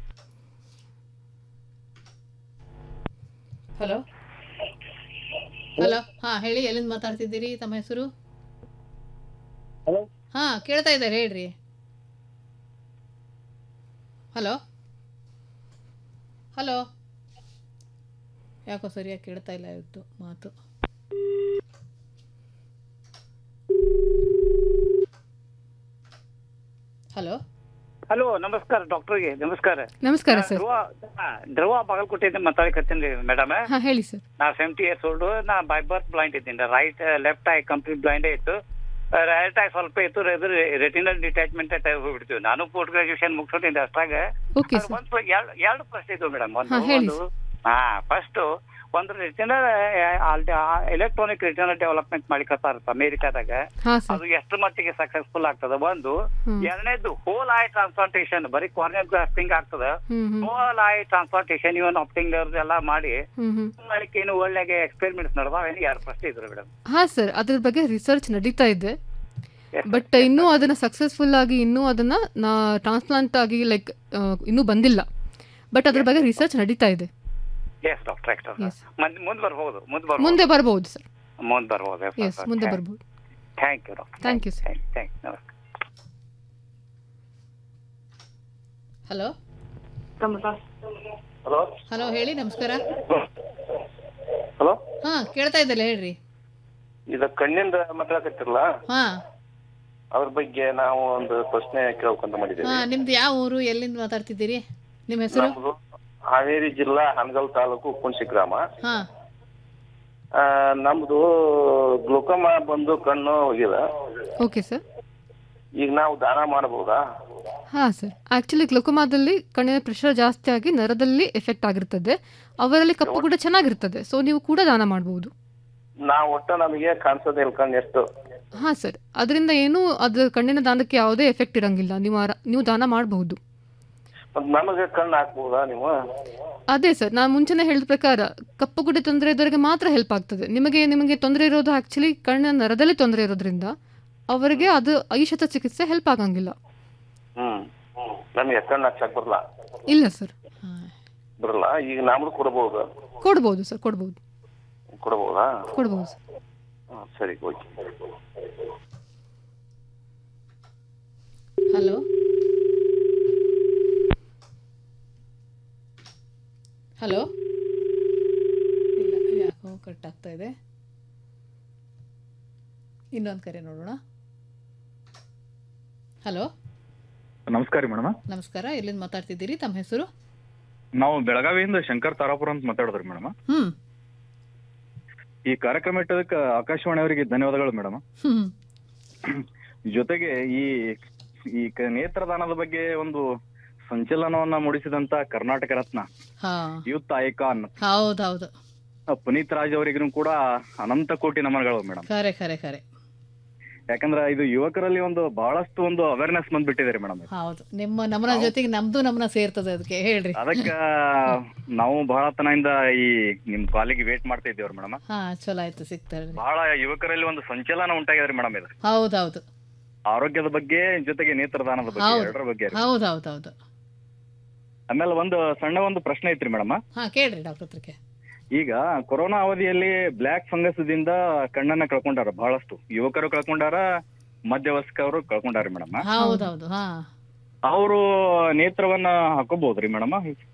hello hello ಹಾ ಹೇಳಿ ಎಲ್ಲಿಂದ ಮಾತಾಡ್ತಿದ್ದೀರಿ ತಮ್ಮ ಹೆಸರು ಹಲೋ ಹಾ ಕೇಳ್ತಾ ಇದ್ದಾರೆ ಹೇಳ್ರಿ ಹಲೋ ಹಲೋ ಯಾಕೋ ಸರಿಯಾಗಿ ಕೇಳ್ತಾ ಇಲ್ಲ ಇವತ್ತು ಮಾತು ಹಲೋ ಹಲೋ ನಮಸ್ಕಾರ ಡಾಕ್ಟರ್ಗೆ ನಮಸ್ಕಾರ ನಮಸ್ಕಾರ ನಾ ಸರ್ ಧ್ರುವ ಹಾ, ಧ್ರುವ ಬಾಗಲಕೋಟೆಯಿಂದ ಮಾತಾಡಕತ್ತೀನಿ ಮೇಡಮ್ ಹಾ ಹೇಳಿ ಸರ್ ನಾ ಸೆವೆಂಟಿ ಇಯರ್ಸ್ ಓಲ್ಡ್ ನಾ ಬೈ ಬರ್ತ್ ಬ್ಲೈಂಡ್ ಇದ್ದೀನಿ right left eye complete blind ಇತ್ತು ರೈಟ್ ಐ ಸ್ವಲ್ಪ ಇತ್ತು ರೆಟಿನಲ್ ಡಿಟ್ಯಾಚ್ಮೆಂಟ್ ಹೋಗ್ಬಿಡ್ತೀವಿ ನಾನು ಪೋಸ್ಟ್ ಗ್ರಾಜುಯೇಷನ್ ಮುಗಿಸೋತಿದ್ದೆ ಅಷ್ಟಾಗ ಓಕೆ ಅದು ಒಂದು ಎರಡು ಎರಡು ಪ್ರಶ್ನೆ ಇದ್ವು ಮೇಡಮ್ ಒಂದು ಹಾ, ಹೇಳಿ ಒಂದು ಹಾ ಫಸ್ಟ್ ಒಂದು ರೆಟಿನಲ್ ಎಲೆಕ್ಟ್ರಾನಿಕ್ ರೆಟಿನಲ್ ಡೆವಲಪ್ಮೆಂಟ್ ಮಾಡಿಕತ್ತಾರ ಅಮೇರಿಕಾದಾಗ ಹಾ ಸರ್ ಅದು ಎಷ್ಟು ಮಟ್ಟಿಗೆ ಸಕ್ಸಸ್ಫುಲ್ ಆಗ್ತದ ಒಂದು ಹ್ಮ್. ಎರಡನೇದು ಹೋಲ್ ಐ ಟ್ರಾನ್ಸ್ಪ್ಲಾಂಟೇಶನ್ ಬರೀ ಕಾರ್ನಿಯಲ್ ಗ್ರಾಫ್ಟಿಂಗ್ ಆಗ್ತದ hmm hmm whole eye transplantation even opting ಎಲ್ಲ ಮಾಡಿ ಹ್ಮ್ ಹ್ಮ್ ಮಾಡಲಿಕ್ಕೆ ಏನು ಒಳ್ಳೆಗೆ ಎಕ್ಸ್ಪೆರಿಮೆಂಟ್ಸ್ ನಡೆದಾವ ಏನು ಎರಡು ಪ್ರಶ್ನೆ ಇದ್ರು ಮೇಡಮ್ ಹಾ ಸರ್ ಅದ್ರ ಬಗ್ಗೆ ರಿಸರ್ಚ್ ನಡೀತಾ ಇದೆ ಬಟ್ ಇನ್ನೂ ಅದನ್ನ ಸಕ್ಸಸ್ಫುಲ್ ಆಗಿ ಇನ್ನೂ ಅದನ್ನ ನಾ ಟ್ರಾನ್ಸ್ಪ್ಲಾಂಟ್ ಆಗಿ ಲೈಕ್ ಇನ್ನೂ ಬಂದಿಲ್ಲ ಬಟ್ ಅದ್ರ ಬಗ್ಗೆ ರಿಸರ್ಚ್ ನಡೀತಾ ಇದೆ ಎಸ್ ಡಾಕ್ಟರ್ ಎಕ್ಸ್ ಮುಂದೆ ಬರ್ಬೋದು ಮುಂದೆ ಬರ್ಬೋದು ಮುಂದೆ ಬರ್ಬೋದು ಸರ್ ಮುಂದೆ ಬರ್ಬೋದು ಎಸ್ ಮುಂದೆ ಬರ್ಬೋದು thank you doctor thank you sir thank ನಮಸ್ಕಾರ ಹಲೋ ಹಲೋ ಹಲೋ ಹೇಳಿ ನಮಸ್ಕಾರ ಹಲೋ ಹಾ ಕೇಳ್ತಾ ಇದ್ದಲ್ಲ ಹೇಳ್ರಿ ಇದು ಕಣ್ಣಿಂದ ಮಾತಾಡಕತ್ತಿರಲ್ಲ ಹಾ ಅದ್ರ ಬಗ್ಗೆ ನಾವು ಒಂದು ಪ್ರಶ್ನೆ ಕೇಳ್ಕೊಂತ ಮಾಡಿದ್ದೇವೆ ಹಾ ನಿಮ್ದು ಯಾವ ಊರು ಎಲ್ಲಿಂದ ಮಾತಾಡ್ತಿದ್ದೀರಿ ನಿಮ್ಮ ಹೆಸರು ನಮ್ದು ಹಾವೇರಿ ಜಿಲ್ಲಾ ಹನಗಲ್ ತಾಲೂಕು ಕುಣಸಿ ಗ್ರಾಮ ಹಾ ಆ, ನಮ್ದು ಗ್ಲುಕೋಮ ಬಂದು ಕಣ್ಣು ಹೋಗಿದೆ ಓಕೆ ಸರ್ ಈಗ ನಾವು ದಾನ ಮಾಡಬಹುದಾ ಹಾ ಸರ್ ಆಕ್ಚುಲಿ ಗ್ಲುಕೋಮಾದಲ್ಲಿ ಕಣ್ಣಿನ ಪ್ರೆಷರ್ ಜಾಸ್ತಿ ಆಗಿ ನರದಲ್ಲಿ ಎಫೆಕ್ಟ್ ಆಗಿರ್ತದೆ ಅವರಲ್ಲಿ ಕಪ್ಪು ಕೂಡ ಚೆನ್ನಾಗಿರ್ತದೆ ಸೊ ನೀವು ಕೂಡ ದಾನ ಮಾಡಬಹುದು ನಾವು ಒಟ್ಟ ನಮಗೆ ಕಾಣಿಸೋದೇ ಇಲ್ಲ ಕಣ್ಣು ಎಷ್ಟು ಹಾ ಸರ್ ಅದರಿಂದ ಏನೂ ಅದು ಕಣ್ಣಿನ ದಾನಕ್ಕೆ ಯಾವುದೇ ಎಫೆಕ್ಟ್ ಇರಂಗಿಲ್ಲ ನೀವು ಆರ- ನೀವು ದಾನ ಮಾಡಬಹುದು ಮತ್ತ್ ನಮಗೆ ಕಣ್ಣು ಹಾಕ್ಬಹುದಾ ನೀವು ಅದೇ ಸರ್ ನಾನು ಮುಂಚೆನೇ ಹೇಳಿದ ಪ್ರಕಾರ ಕಪ್ಪು ಗುಡ್ಡೆ ತೊಂದರೆ ಇದ್ದವರಿಗೆ ಮಾತ್ರ ಹೆಲ್ಪ್ ಆಗ್ತದೆ ನಿಮಗೆ ನಿಮಗೆ ತೊಂದರೆ ಇರೋದು ಆಕ್ಚುಲಿ ಕಣ್ಣಿನ ನರದಲ್ಲಿ ತೊಂದರೆ ಇರೋದ್ರಿಂದ ಅವರಿಗೆ ಅದು ಈ ಚಿಕಿತ್ಸೆ ಹೆಲ್ಪ್ ಆಗಂಗಿಲ್ಲ ಹ್ಮ್ ನಮಗೆ ಕಣ್ಣು ಹಾಕ್ಸಕ್ ಬರಲ್ಲ ಇಲ್ಲ ಸರ್ ಬರಲ್ಲ ಈಗ ನಮ್ದು ಕೊಡಬಹುದು ಕೊಡ್ಬೋದು ಸರ್ ಕೊಡ್ಬೋದು ಕೊಡಬಹುದಾ ಕೊಡ್ಬೋದು ಸರ್ ಹ್ಮ್, ಸರಿ ಓಕೆ ಹಲೋ ಹಲೋ ಇಲ್ಲ ಯಾಕೋ ಕಟ್ ಆಗ್ತಾ ಇದೆ ಇನ್ನೊಂದು ಕರೆ ನೋಡೋಣ ಹಲೋ ನಮಸ್ಕಾರ ರೀ ಮೇಡಮ್ ನಮಸ್ಕಾರ ಎಲ್ಲಿಂದ ಮಾತಾಡ್ತಿದ್ದೀರಿ ತಮ್ಮ ಹೆಸರು ನಾವು ಬೆಳಗಾವಿಯಿಂದ ಶಂಕರ್ ತಾರಾಪುರ ಅಂತ ಮಾತಾಡಿದ್ರಿ ಮೇಡಮ್ ಹ್ಮ್ ಈ ಕಾರ್ಯಕ್ರಮ ಇಟ್ಟದಕ್ಕೆ ಆಕಾಶವಾಣಿ ಅವರಿಗೆ ಧನ್ಯವಾದಗಳು ಮೇಡಮ್ ಹ್ಮ್ ಜೊತೆಗೆ ಈ ಈ ಕ- ನೇತ್ರದಾನದ ಬಗ್ಗೆ ಒಂದು ಸಂಚಲನವನ್ನ ಮೂಡಿಸಿದಂತ ಕರ್ನಾಟಕ ರತ್ನ ಹಾ ಯೂತ್ ಐಕಾನ್ ಹೌದೌದು ಪುನೀತ್ ರಾಜ್ ಅವರಿಗೂ ಕೂಡ ಅನಂತ ಕೋಟಿ ನಮನಗಳು ಮೇಡಮ್ ಖರೆ ಖರೆ ಖರೆ ಯಾಕಂದ್ರೆ ಇದು ಯುವಕರಲ್ಲಿ ಒಂದು ಬಹಳಷ್ಟು ಒಂದು ಅವೇರ್ನೆಸ್ ಬಂದ್ಬಿಟ್ಟಿದೆ ಮೇಡಮ್ ಹೌದು ನಿಮ್ಮ ನಮನ ಜೊತೆಗೆ ನಮ್ದು ನಮನ ಸೇರ್ತದೆ ಅದಕ್ಕೆ ಹೇಳ್ರಿ ಅದಕ್ಕ ನಾವು ಬಹಳ ತನದಿಂದ ಈ ನಿಮ್ ಕಾಲಿಗೆ ವೇಟ್ ಮಾಡ್ತಾ ಇದ್ದೇವ್ರಿ ಮೇಡಮ್ ಹಾ ಚಲೋ ಆಯ್ತು ಸಿಗ್ತಾರೆ ಬಹಳ ಯುವಕರಲ್ಲಿ ಒಂದು ಸಂಚಲನ ಉಂಟಾಗಿದೆ ಮೇಡಮ್ ಇದು ಹೌದೌದು ಆರೋಗ್ಯದ ಬಗ್ಗೆ ಜೊತೆಗೆ ನೇತ್ರದಾನದ ಬಗ್ಗೆ ಹೌದು. ಎರಡರ ಬಗ್ಗೆ ಹೌದೌದೌದು ಆಮೇಲೆ ಒಂದು ಸಣ್ಣ ಒಂದು ಪ್ರಶ್ನೆ ಐತ್ರಿ ಮೇಡಮ್ ಹಾ ಕೇಳ್ರಿ ಡಾಕ್ಟರ್ ಹತ್ರಕ್ಕೆ ಈಗ ಕೊರೋನಾ ಅವಧಿಯಲ್ಲಿ ಬ್ಲ್ಯಾಕ್ ಫಂಗಸ್ ದಿಂದ ಕಣ್ಣನ್ನ ಕಳ್ಕೊಂಡಾರ ಬಹಳಷ್ಟು ಯುವಕರು ಕಳ್ಕೊಂಡಾರ ಮಧ್ಯವಯಸ್ಕರು ಕಳ್ಕೊಂಡಾರ ಮೇಡಮ್ ಹೌದೌದು ಹಾ ಅವರು ನೇತ್ರವನ್ನ ಹಾಕೋಬಹುದ್ರಿ ಮೇಡಮ್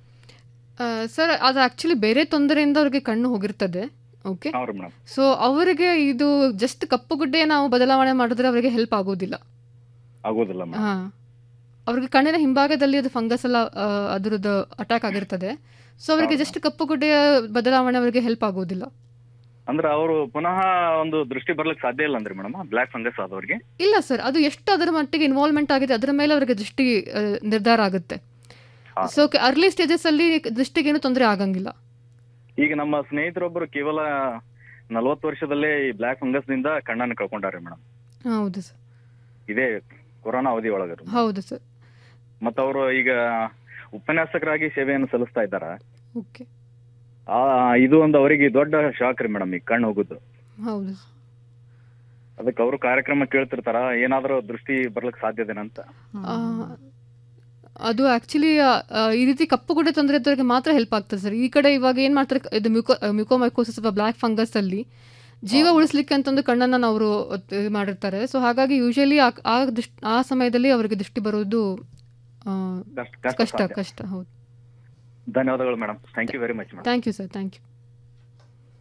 ಸರ್ ಅದು ಆಕ್ಚುಲಿ ಬೇರೆ ತೊಂದರೆಯಿಂದ ಅವ್ರಿಗೆ ಕಣ್ಣು ಹೋಗಿರ್ತದೆ ಓಕೆ ಹೌದ್ರಿ ಮೇಡಮ್ ಸೊ ಅವರಿಗೆ ಇದು ಜಸ್ಟ್ ಕಪ್ಪು ಗುಡ್ಡೆ ನಾವು ಬದಲಾವಣೆ ಮಾಡಿದ್ರೆ ಅವರಿಗೆ ಹೆಲ್ಪ್ ಆಗೋದಿಲ್ಲ ಆಗೋದಿಲ್ಲ ಮೇಡಮ್ ಹಾ ಅವ್ರಿಗೆ ಕಣ್ಣಿನ ಹಿಂಭಾಗದಲ್ಲಿ ಅದು ಫಂಗಸ್ ಎಲ್ಲ ಆ, ಅದ್ರದ್ದು ಅಟ್ಯಾಕ್ ಆಗಿರ್ತದೆ ಸೊ ಅವರಿಗೆ ಜಸ್ಟ್ ಕಪ್ಪು ಗುಡ್ಡೆಯ ಬದಲಾವಣೆ ಅವರಿಗೆ ಹೆಲ್ಪ್ ಆಗೋದಿಲ್ಲ ಅಂದ್ರೆ ಅವರು ಪುನಃ ಒಂದು ದೃಷ್ಟಿ ಬರ್ಲಿಕ್ಕೆ ಸಾಧ್ಯ ಇಲ್ಲ ಅಂದ್ರಿ ಮೇಡಮ್ ಬ್ಲ್ಯಾಕ್ ಫಂಗಸ್ ಆದವ್ರಿಗೆ ಇಲ್ಲ ಸರ್ ಅದು ಎಷ್ಟು ಅದರ ಮಟ್ಟಿಗೆ ಇನ್ವಾಲ್ವ್ಮೆಂಟ್ ಆಗಿದೆ ಅದರ ಮೇಲೆ ಅವರಿಗೆ ದೃಷ್ಟಿ ಆ, ನಿರ್ಧಾರ ಆಗುತ್ತೆ ಸೊ ಅರ್ಲಿ ಸ್ಟೇಜಸ್ ಅಲ್ಲಿ ದೃಷ್ಟಿಗೇನು ತೊಂದರೆ ಆಗಂಗಿಲ್ಲ ಈಗ ನಮ್ಮ ಸ್ನೇಹಿತರೊಬ್ಬರು ಕೇವಲ ನಲವತ್ತು ವರ್ಷದಲ್ಲೇ ಈ ಬ್ಲ್ಯಾಕ್ ಫಂಗಸ್ ದಿಂದ ಕಣ್ಣನ್ನು ಕಳ್ಕೊಂಡಾರೆ ಮೇಡಮ್ ಹೌದು ಸರ್ ಇದೇ ಕೊರೋನಾ ಅವಧಿ ಒಳಗ ಹೌದು ಸರ್ ಮತ್ತ ಅವರು ಈಗ ಉಪನ್ಯಾಸಕರಾಗಿ ಸೇವೆಯನ್ನು ಸಲ್ಲಿಸ್ತಾ ಇದ್ದಾರ ಓಕೆ ಆ ಇದು ಒಂದು ಅವರಿಗೆ ದೊಡ್ಡ ಶಾಕ್ ರೀ ಮೇಡಮ್ ಈ ಕಣ್ಣು ಹೋಗುದು ಹೌದು ಅದಕ್ಕೆ ಅವರು ಕಾರ್ಯಕ್ರಮ ಕೇಳ್ತಿರ್ತಾರ ಏನಾದ್ರೂ ದೃಷ್ಟಿ ಬರ್ಲಿಕ್ಕೆ ಸಾಧ್ಯದೇನಂತ ಆ, ಅದು ಆಕ್ಚುಲಿ ಈ ರೀತಿ ಕಪ್ಪು ಗುಡ್ಡೆ ತೊಂದರೆ ಇದ್ದವರಿಗೆ ಮಾತ್ರ ಹೆಲ್ಪ್ ಆಗ್ತದೆ ಸರ್ ಈ ಕಡೆ ಇವಾಗ ಏನು ಮಾಡ್ತಾರೆ ಇದು ಮ್ಯೂಕೋ ಮ್ಯೂಕೋಮೈಕೋಸಿಸ್ ಅಥವಾ ಬ್ಲ್ಯಾಕ್ ಫಂಗಸ್ ಅಲ್ಲಿ ಜೀವ ಉಳಿಸ್ಲಿಕ್ಕೆ ಅಂತಂದು ಕಣ್ಣನ್ನು ಅವರು ಇದು ಮಾಡಿರ್ತಾರೆ ಸೊ ಹಾಗಾಗಿ ಯೂಶಲಿ ಆ ದೃಷ್ಟಿ ಆ ಸಮಯದಲ್ಲಿ ಅವರಿಗೆ ದೃಷ್ಟಿ ಬರೋದು ಆ, ಕಷ್ಟ- ಕಷ್ಟ ಕಷ್ಟ ಸಾಧ್ಯ. ಕಷ್ಟ ಹೌದು ಧನ್ಯವಾದಗಳು madam thank you very much madam thank you sir thank you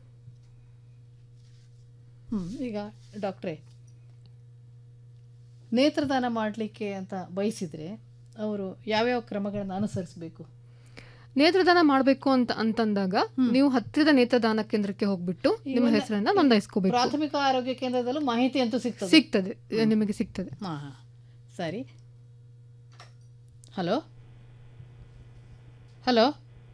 hmm ಈಗ ಡಾಕ್ಟ್ರೇ ನೇತ್ರದಾನ ಮಾಡಲಿಕ್ಕೆ ಅಂತ ಬಯಸಿದರೆ ಅವರು ಯಾವ್ಯಾವ ಕ್ರಮಗಳನ್ನು ಅನುಸರಿಸಬೇಕು ನೇತ್ರದಾನ ಮಾಡಬೇಕು ಅಂತ ಅಂತಂದಾಗ ನೀವು ಹತ್ತಿರದ ನೇತ್ರದಾನ ಕೇಂದ್ರಕ್ಕೆ ಹೋಗ್ಬಿಟ್ಟು ನಿಮ್ಮ ಇವನ್ನ- ಹೆಸರನ್ನ ನೋಂದಾಯಿಸ್ಕೋಬೇಕು ಪ್ರಾಥಮಿಕ ಆರೋಗ್ಯ ಕೇಂದ್ರದಲ್ಲೂ ಮಾಹಿತಿ ಅಂತೂ ಸಿಗ್ತದೆ ಸಿಗ್ತದೆ ನಿಮಗೆ ಸಿಗ್ತದೆ ಹಾಂ ಹಾಂ ಸರಿ ಹಲೋ ಹಲೋ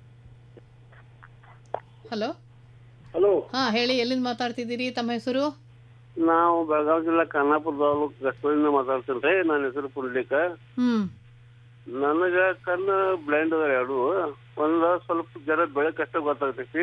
ಹಲೋ ಹಲೋ ಹಾಂ ಹೇಳಿ ಎಲ್ಲಿಂದ ಮಾತಾಡ್ತಿದ್ದೀರಿ ತಮ್ಮ ಹೆಸರು ನಾವು ಬೆಳಗಾವಿ ಜಿಲ್ಲಾ ಖಾನಾಪುರ ತಾಲೂಕು ಗಸ್ಪದಿಂದ ಮಾತಾಡ್ತೀನಿ ರೀ ನನ್ನ ಹೆಸರು ಪುಂಡ್ಲಿಕ ಹ್ಞೂ ನನಗ ಕಣ್ಣು ಬ್ಲೈಂಡ್ ಅದ ಎರಡು ಒಂದ ಸ್ವಲ್ಪ ಜರ ಬೆಳಕಷ್ಟ ಗೊತ್ತಾಗ್ತೈತಿ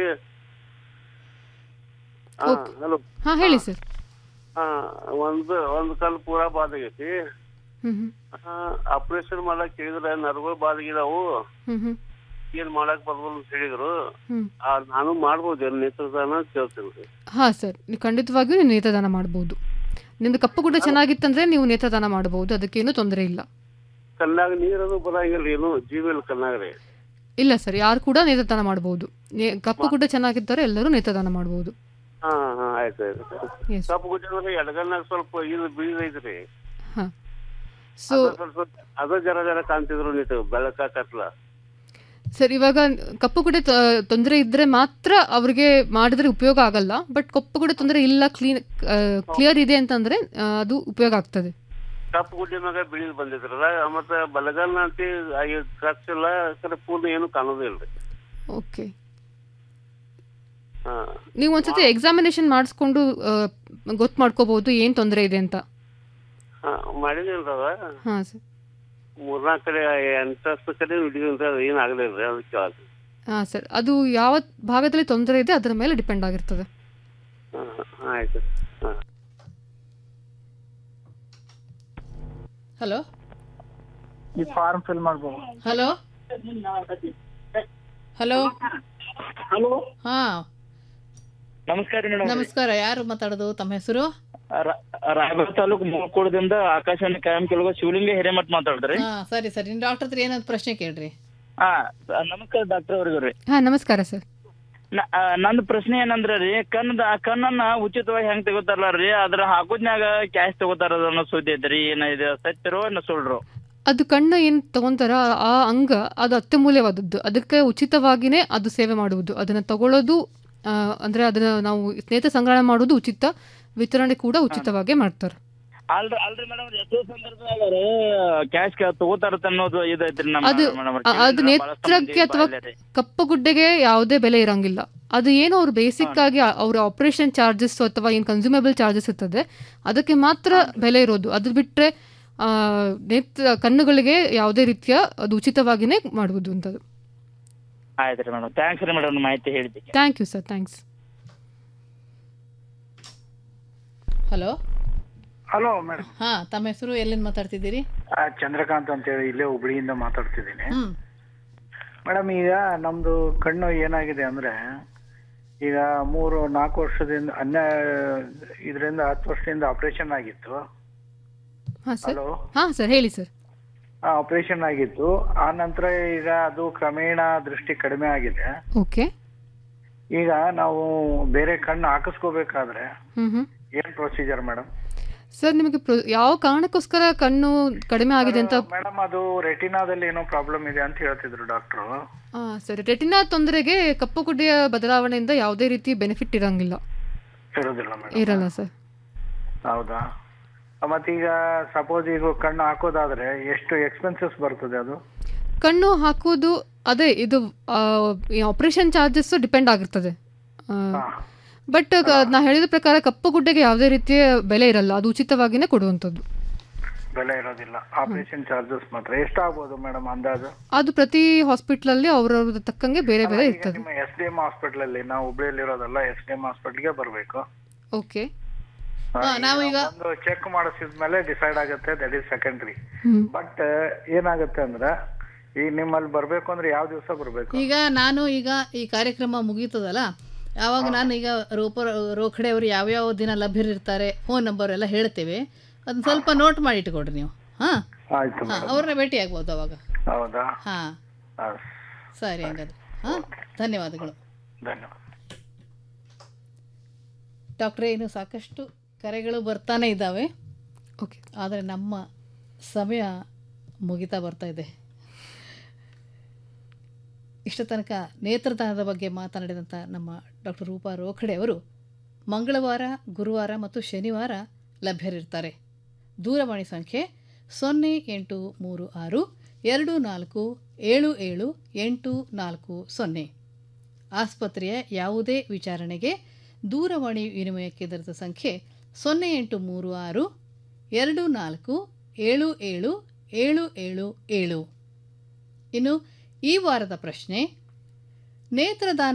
ಹಾ ಹಲೋ ಹಾ ಹೇಳಿ ಸರ್ ಹಾ ಒಂದ್ ಒಂದ್ ಕಲ್ ಪೂರಾ ಬಾದಾಗೈತಿ ಹ್ಮ್ ಹ್ಮ್ ಆಪರೇಷನ್ ಮಾಡಕ್ ಹೇಳಿದ್ರ ನರ್ಗಳು ಬಾದಾಗಿದಾವು ಹ್ಮ್ ಹ್ಮ್ ಏನ್ ಮಾಡಕ್ ಬರ್ಬೋದು ಅಂತ ಹೇಳಿದ್ರು ಹ್ಮ್ ಆ, ನಾನು ಮಾಡ್ಬೋದು ನೇತ್ರದಾನ ಕೇಳ್ತೀನಿ ರೀ ಹಾ ಸರ್ ನೀವು ಖಂಡಿತವಾಗಿಯೂ ನೀವು ನೇತ್ರದಾನ ಮಾಡಬಹುದು ನಿಮ್ದು ಕಪ್ಪು ಗುಡ್ಡ ಚೆನ್ನಾಗಿತ್ತಂದ್ರೆ ನೀವು ನೇತ್ರದಾನ ಮಾಡಬಹುದು ಅದಕ್ಕೇನು ತೊಂದರೆ ಇಲ್ಲ ಕಣ್ಣಾಗ ನೀರದು ಬರಂಗಿಲ್ಲ ಏನು ಜೀವ ಇಲ್ಲ ಕಣ್ಣಾಗ ರೀ ಇಲ್ಲ ಸರ್ ಯಾರು ಕೂಡ ನೇತ್ರದಾನ ಮಾಡಬಹುದು ಕಪ್ಪು ಗುಡ್ಡ ಚೆನ್ನಾಗಿದ್ದರೆ ಎಲ್ಲರೂ ನೇತ್ರದಾನ ಮಾಡಬಹುದು ಹಾ ಹಾ ಆಯ್ತು ಆಯ್ತು Yes. ಕಪ್ಪು ಗುಡ್ಡ ಎಡಗನ್ನಾಗ ಸ್ವಲ್ಪ ಇದು ಬೀಳ ಐತ್ರಿ ಹಾ ಸೊ ಅದ ಸ್ವಲ್ಪ ಅದ ಜರ ಜರ ಕಾಣ್ತಿದ್ರು ನೀತು ಬೆಳಕ ಕತ್ಲ ಸರ್ ಇವಾಗ ಕಪ್ಪು ಗುಡ್ಡೆ ತೊಂದರೆ ಇದ್ರೆ ಮಾತ್ರ ಅವ್ರಿಗೆ ಮಾಡಿದ್ರೆ ಉಪಯೋಗ ಆಗಲ್ಲ ಬಟ್ ಕಪ್ಪು ಗುಡ್ಡೆ ತೊಂದರೆ ಇಲ್ಲ ಕ್ಲೀನ್ ಕ್ಲಿಯರ್ ಇದೆ ಅಂತಂದ್ರೆ ಆ, ಅದು ಉಪಯೋಗ ಆಗ್ತದೆ ಕಪ್ಪು ಗುಡ್ಡಿ ಮ್ಯಾಗ ಬಿಳಿದ್ ಬಂದಿದ್ರಲ್ಲ ಮತ್ತ ಬಲಗನ್ನ ಅಂತಿ ಖರ್ಚಿಲ್ಲ ಕರೆ ಪೂರ್ಣ ಏನು ಕಾಣೋದಿಲ್ರಿ ಓಕೆ ಹಾ ನೀವು ಒಂದ್ಸತಿ ಎಕ್ಸಾಮಿನೇಷನ್ ಮಾಡಿಸ್ಕೊಂಡು ಗೊತ್ತು ಮಾಡ್ಕೋಬಹುದು ಏನು ತೊಂದರೆ ಇದೆ ಅಂತ ಹಾ ಮಾಡಿದಿಲ್ರವ ಹಾಂ ಸರ್ ಮೂರ್ನಾಲ್ಕು ಕಡೆ ಎಂಟತ್ತು ಕಡೆ ಹಿಡಿದಂತ ಅದು ಏನ್ ಆಗ್ಲಿಲ್ರಿ ಅದಕ್ಕೆ ಕೇಳಕ್ ಹಾಂ ಸರ್ ಅದು ಯಾವ ಭಾಗದಲ್ಲಿ ತೊಂದರೆ ಇದೆ ಅದರ ಮೇಲೆ ಡಿಪೆಂಡ್ ಆಗಿರ್ತದೆ ಹಾ ಆಯ್ತು ಹಾ ಹಲೋ ಈ ಫಾರ್ಮ್ ಫಿಲ್ ಮಾಡ್ಬೋದು ಹಲೋ ಹಲೋ ಹಲೋ ಹಾಂ ನಮಸ್ಕಾರ ಮೇಡಮ್ ನಮಸ್ಕಾರ ಯಾರು ಮಾತಾಡೋದು ತಮ್ಮ ಹೆಸರು ರಾಯಬಾಗ ತಾಲೂಕು ಮೂಕೋಳದಿಂದ ಆಕಾಶವಾಣಿ ಕಾಯಂ ಕೆಳಗ ಶಿವಲಿಂಗ ಹಿರೇಮಠ್ ಮಾತಾಡಿದ್ರಿ ಹಾಂ ಸರಿ ಸರಿ ನಿಮ್ಮ ಡಾಕ್ಟರ್ ಹತ್ರ ಏನಂತ ಪ್ರಶ್ನೆ ಕೇಳ್ರಿ ಹಾ ನಮಸ್ಕಾರ ಡಾಕ್ಟರ್ ಅವ್ರಿಗೂ ರೀ ಹಾಂ ನಮಸ್ಕಾರ ಸರ್ ನ- ಆ, ನಂದು ಪ್ರಶ್ನೆ ಏನಂದ್ರ ರೀ ಕಣ್ಣದ ಕಣ್ಣನ್ನ ಉಚಿತವಾಗಿ ಹೆಂಗ್ ತಗೋತಾರಲ್ಲ ರೀ ಅದ್ರ ಹಾಕೋದ್ನ್ಯಾಗ ಕ್ಯಾಶ್ ತಗೋತಾರ ಅನ್ನೋ ಸುದ್ದಿ ಐತ್ರಿ ಏನ ಇದು ಸತ್ಯರೋ ಏನ ಸುಳ್ಳು ಅದು ಕಣ್ಣು ಏನು ತಗೊಂತಾರ ಆ ಅಂಗ ಅದು ಅತ್ಯಮೂಲ್ಯವಾದದ್ದು ಅದಕ್ಕೆ ಉಚಿತವಾಗಿಯೇ ಅದು ಸೇವೆ ಮಾಡುವುದು ಅದನ್ನು ತಗೊಳ್ಳೋದು ಆ, ಅಂದ್ರೆ ಅದನ್ನ ನಾವು ನೇತ್ರ ಸಂಗ್ರಹಣೆ ಮಾಡೋದು ಉಚಿತ ವಿತರಣೆ ಕೂಡ ಉಚಿತವಾಗೇ ಮಾಡ್ತಾರೆ ಅಲ್ರಿ ಅಲ್ರಿ ಮೇಡಮ್ ಎಷ್ಟೋ ಸಂದರ್ಭದಾಗ ರೀ ಕ್ಯಾಶ್ ತಗೋತಾರ ಅನ್ನೋದು ಇದೈತ್ರಿ ನಮ್ಮ ಅದು ಮೇಡಮ್ ಅ- ಅದು ನೇತ್ರಕ್ಕೆ ಅಥವಾ ಕಪ್ಪು ಗುಡ್ಡೆಗೆ ಯಾವುದೇ ಬೆಲೆ ಇರಂಗಿಲ್ಲ ಅದು ಏನು ಅವ್ರು ಬೇಸಿಕ್ ಆಗಿ ಅವ್ರ ಆಪರೇಷನ್ ಚಾರ್ಜಸ್ ಅಥವಾ ಏನು ಕನ್ಸ್ಯೂಮೇಬಲ್ ಚಾರ್ಜಸ್ ಇರ್ತದೆ ಅದಕ್ಕೆ ಮಾತ್ರ ಬೆಲೆ ಇರೋದು ಅದು ಬಿಟ್ಟರೆ ನೇತ್ರ ಕಣ್ಣುಗಳಿಗೆ ಯಾವುದೇ ರೀತಿಯ ಅದು ಉಚಿತವಾಗಿಯೇ ಮಾಡುವುದು ಅಂತದ್ದು ಆಯ್ತ್ರಿ ಮೇಡಮ್ ಥ್ಯಾಂಕ್ಸ್ ರೀ ಮೇಡಮ್ ಮಾಹಿತಿ ಹೇಳಿದ್ದಕ್ಕೆ thank you sir thanks hello hello madam ಹಾಂ ತಮ್ಮ ಹೆಸರು ಎಲ್ಲಿಂದ ಮಾತಾಡ್ತಿದ್ದೀರಿ ಚಂದ್ರಕಾಂತ್ ಅಂತ ಹೇಳಿ ಇಲ್ಲೇ ಹುಬ್ಳಿಯಿಂದ ಮಾತಾಡ್ತಿದ್ದೀನಿ ಹ್ಮ್ ಮೇಡಮ್ ಈಗ ನಮ್ದು ಕಣ್ಣು ಏನಾಗಿದೆ ಅಂದ್ರೆ ಈಗ ಮೂರು ನಾಲ್ಕು ವರ್ಷದಿಂದ ಹನ್ನೆ ಇದರಿಂದ ಹತ್ತು ವರ್ಷದಿಂದ ಆಪರೇಷನ್ ಆಗಿತ್ತು ಹಾಂ ಸರ್ ಹಲೋ ಹಾಂ ಸರ್ ಹೇಳಿ ಸರ್ ಆಪರೇಷನ್ ಆಗಿತ್ತು ಆ ನಂತರ ಈಗ ಅದು ಕ್ರಮೇಣ ದೃಷ್ಟಿ ಕಡಿಮೆ ಆಗಿದೆ ಓಕೆ ಈಗ ನಾವು ಬೇರೆ ಕಣ್ಣು ಹಾಕಿಸ್ಕೋಬೇಕಾದ್ರೆ ಹ್ಮ್ ಹ್ಮ್ ಏನ್ ಪ್ರೊಸೀಜರ್ ಮೇಡಮ್ ಸರ್ ನಿಮಗೆ ಪ್ರೊ- ಯಾವ ಕಾರಣಕ್ಕೋಸ್ಕರ ಕಣ್ಣು ಕಡಿಮೆ ಆಗಿದೆ ಅಂತ ಮೇಡಮ್ ಅದು ರೆಟಿನಾದಲ್ಲಿ ಏನೋ ಪ್ರಾಬ್ಲಮ್ ಇದೆ ಅಂತ ಹೇಳ್ತಿದ್ರು ಡಾಕ್ಟ್ರು ಆ, ಸರಿ ರೆಟಿನಾ ತೊಂದರೆಗೆ ಕಪ್ಪು ಗುಡ್ಡೆಯ ಬದಲಾವಣೆಯಿಂದ ಯಾವುದೇ ರೀತಿ ಬೆನಿಫಿಟ್ ಇರಂಗಿಲ್ಲ ಇರೋದಿಲ್ಲ ಮೇಡಮ್ ಇರಲ್ಲ ಸರ್ ಹೌದಾ ಮತ್ತೀಗ ಸಪೋಸ್ ಈಗ ಕಣ್ಣು ಹಾಕೋದಾದ್ರೆ ಎಷ್ಟು ಎಕ್ಸ್ಪೆನ್ಸಸ್ ಬರ್ತದೆ ಅದು ಕಣ್ಣು ಹಾಕೋದು ಅದೇ ಇದು ಆಪರೇಷನ್ ಚಾರ್ಜಸ್ ಡಿಪೆಂಡ್ ಆಗಿರ್ತದೆ ಬಟ್ ನಾ ಹೇಳಿದ ಪ್ರಕಾರ ಕಪ್ಪು ಗುಡ್ಡೆಗೆ ಯಾವುದೇ ರೀತಿಯ ಬೆಲೆ ಇರಲ್ಲ ಅದು ಉಚಿತವಾಗಿಯೇ ಕೊಡುವಂಥದ್ದು ಬೆಲೆ ಇರೋದಿಲ್ಲ ಆಪರೇಷನ್ ಚಾರ್ಜಸ್ ಮಾತ್ರ ಎಷ್ಟಾಗ್ಬೋದು ಮೇಡಮ್ ಅಂದಾಜು ಅದು ಪ್ರತಿ ಹಾಸ್ಪಿಟ್ಲಲ್ಲಿ ಅವ್ರವ್ರ ತಕ್ಕಂಗೆ ಬೇರೆ ಬೇರೆ ಈಗ ಇರ್ತದೆ ನಿಮ್ಮ ಎಸ್ ಡಿ ಎಂ ಹಾಸ್ಪಿಟಲ್ ಅಲ್ಲಿ ನಾವು ಹುಬ್ಳಿಯಲ್ಲಿ ಇರೋದಲ್ಲ ಎಸ್ ಡಿ ಎಂ ಹಾಸ್ಪಿಟಲ್ಗೆ ಬರಬೇಕು ಓಕೆ ನಾವೀಗ ಒಂದು ಚೆಕ್ ಮಾಡಿಸಿದ್ಮೇಲೆ ಡಿಸೈಡ್ ಆಗುತ್ತೆ that is secondary hmm. But ಏನಾಗುತ್ತೆ ಅಂದ್ರೆ ಈಗ ನಿಮ್ಮಲ್ಲಿ ಬರ್ಬೇಕು ಅಂದ್ರೆ ಯಾವ ದಿವಸ ಬರ್ಬೇಕು ಈಗ ನಾನು ಈಗ ಈ ಕಾರ್ಯಕ್ರಮ ಮುಗೀತದಲ್ಲ ಆವಾಗ ನಾನು ಈಗ ರೂಪ ರೋಖಡೆ ಅವರು ಯಾವ್ಯಾವ ದಿನ ಲಭ್ಯರಿರ್ತಾರೆ ಫೋನ್ ನಂಬರ್ ಎಲ್ಲ ಹೇಳ್ತೇವೆ ಅದನ್ನ ಸ್ವಲ್ಪ ನೋಟ್ ಮಾಡಿ ಇಟ್ಕೊಡ್ರಿ ನೀವು ಹಾಂ ಆಯ್ತು ಹಾಂ ಅವ್ರನ್ನ ಭೇಟಿ ಆಗ್ಬೋದು ಅವಾಗ ಹೌದಾ ಹಾಂ ಹಾ, ಸರಿ ಹಂಗಾದ್ರೆ ಹಾಂ ಧನ್ಯವಾದಗಳು ಧನ್ಯವಾದ ಡಾಕ್ಟ್ರೇ ಇನ್ನು ಸಾಕಷ್ಟು ಕರೆಗಳು ಬರ್ತಾನೆ ಇದ್ದಾವೆ ಓಕೆ ಆದರೆ ನಮ್ಮ ಸಮಯ ಮುಗಿತಾ ಬರ್ತಾ ಇದೆ ಇಷ್ಟ ತನಕ ನೇತ್ರದಾನದ ಬಗ್ಗೆ ಮಾತನಾಡಿದಂಥ ನಮ್ಮ ಡಾಕ್ಟರ್ ರೂಪಾ ರೋಖಡೆ ಅವರು ಮಂಗಳವಾರ ಗುರುವಾರ ಮತ್ತು ಶನಿವಾರ ಲಭ್ಯರಿರ್ತಾರೆ ದೂರವಾಣಿ ಸಂಖ್ಯೆ ಸೊನ್ನೆ ಎಂಟು ಮೂರು ಆರು ಎರಡು ನಾಲ್ಕು ಏಳು ಏಳು ಎಂಟು ನಾಲ್ಕು ಸೊನ್ನೆ ಆಸ್ಪತ್ರೆಯ ಯಾವುದೇ ವಿಚಾರಣೆಗೆ ದೂರವಾಣಿ ವಿನಿಮಯ ಕೇಂದ್ರದ ಸಂಖ್ಯೆ ಸೊನ್ನೆ ಎಂಟು ಮೂರು ಆರು ಎರಡು ನಾಲ್ಕು ಏಳು ಏಳು ಏಳು ಏಳು ಏಳು ಇನ್ನು ಈ ವಾರದ ಪ್ರಶ್ನೆ ನೇತ್ರದಾನ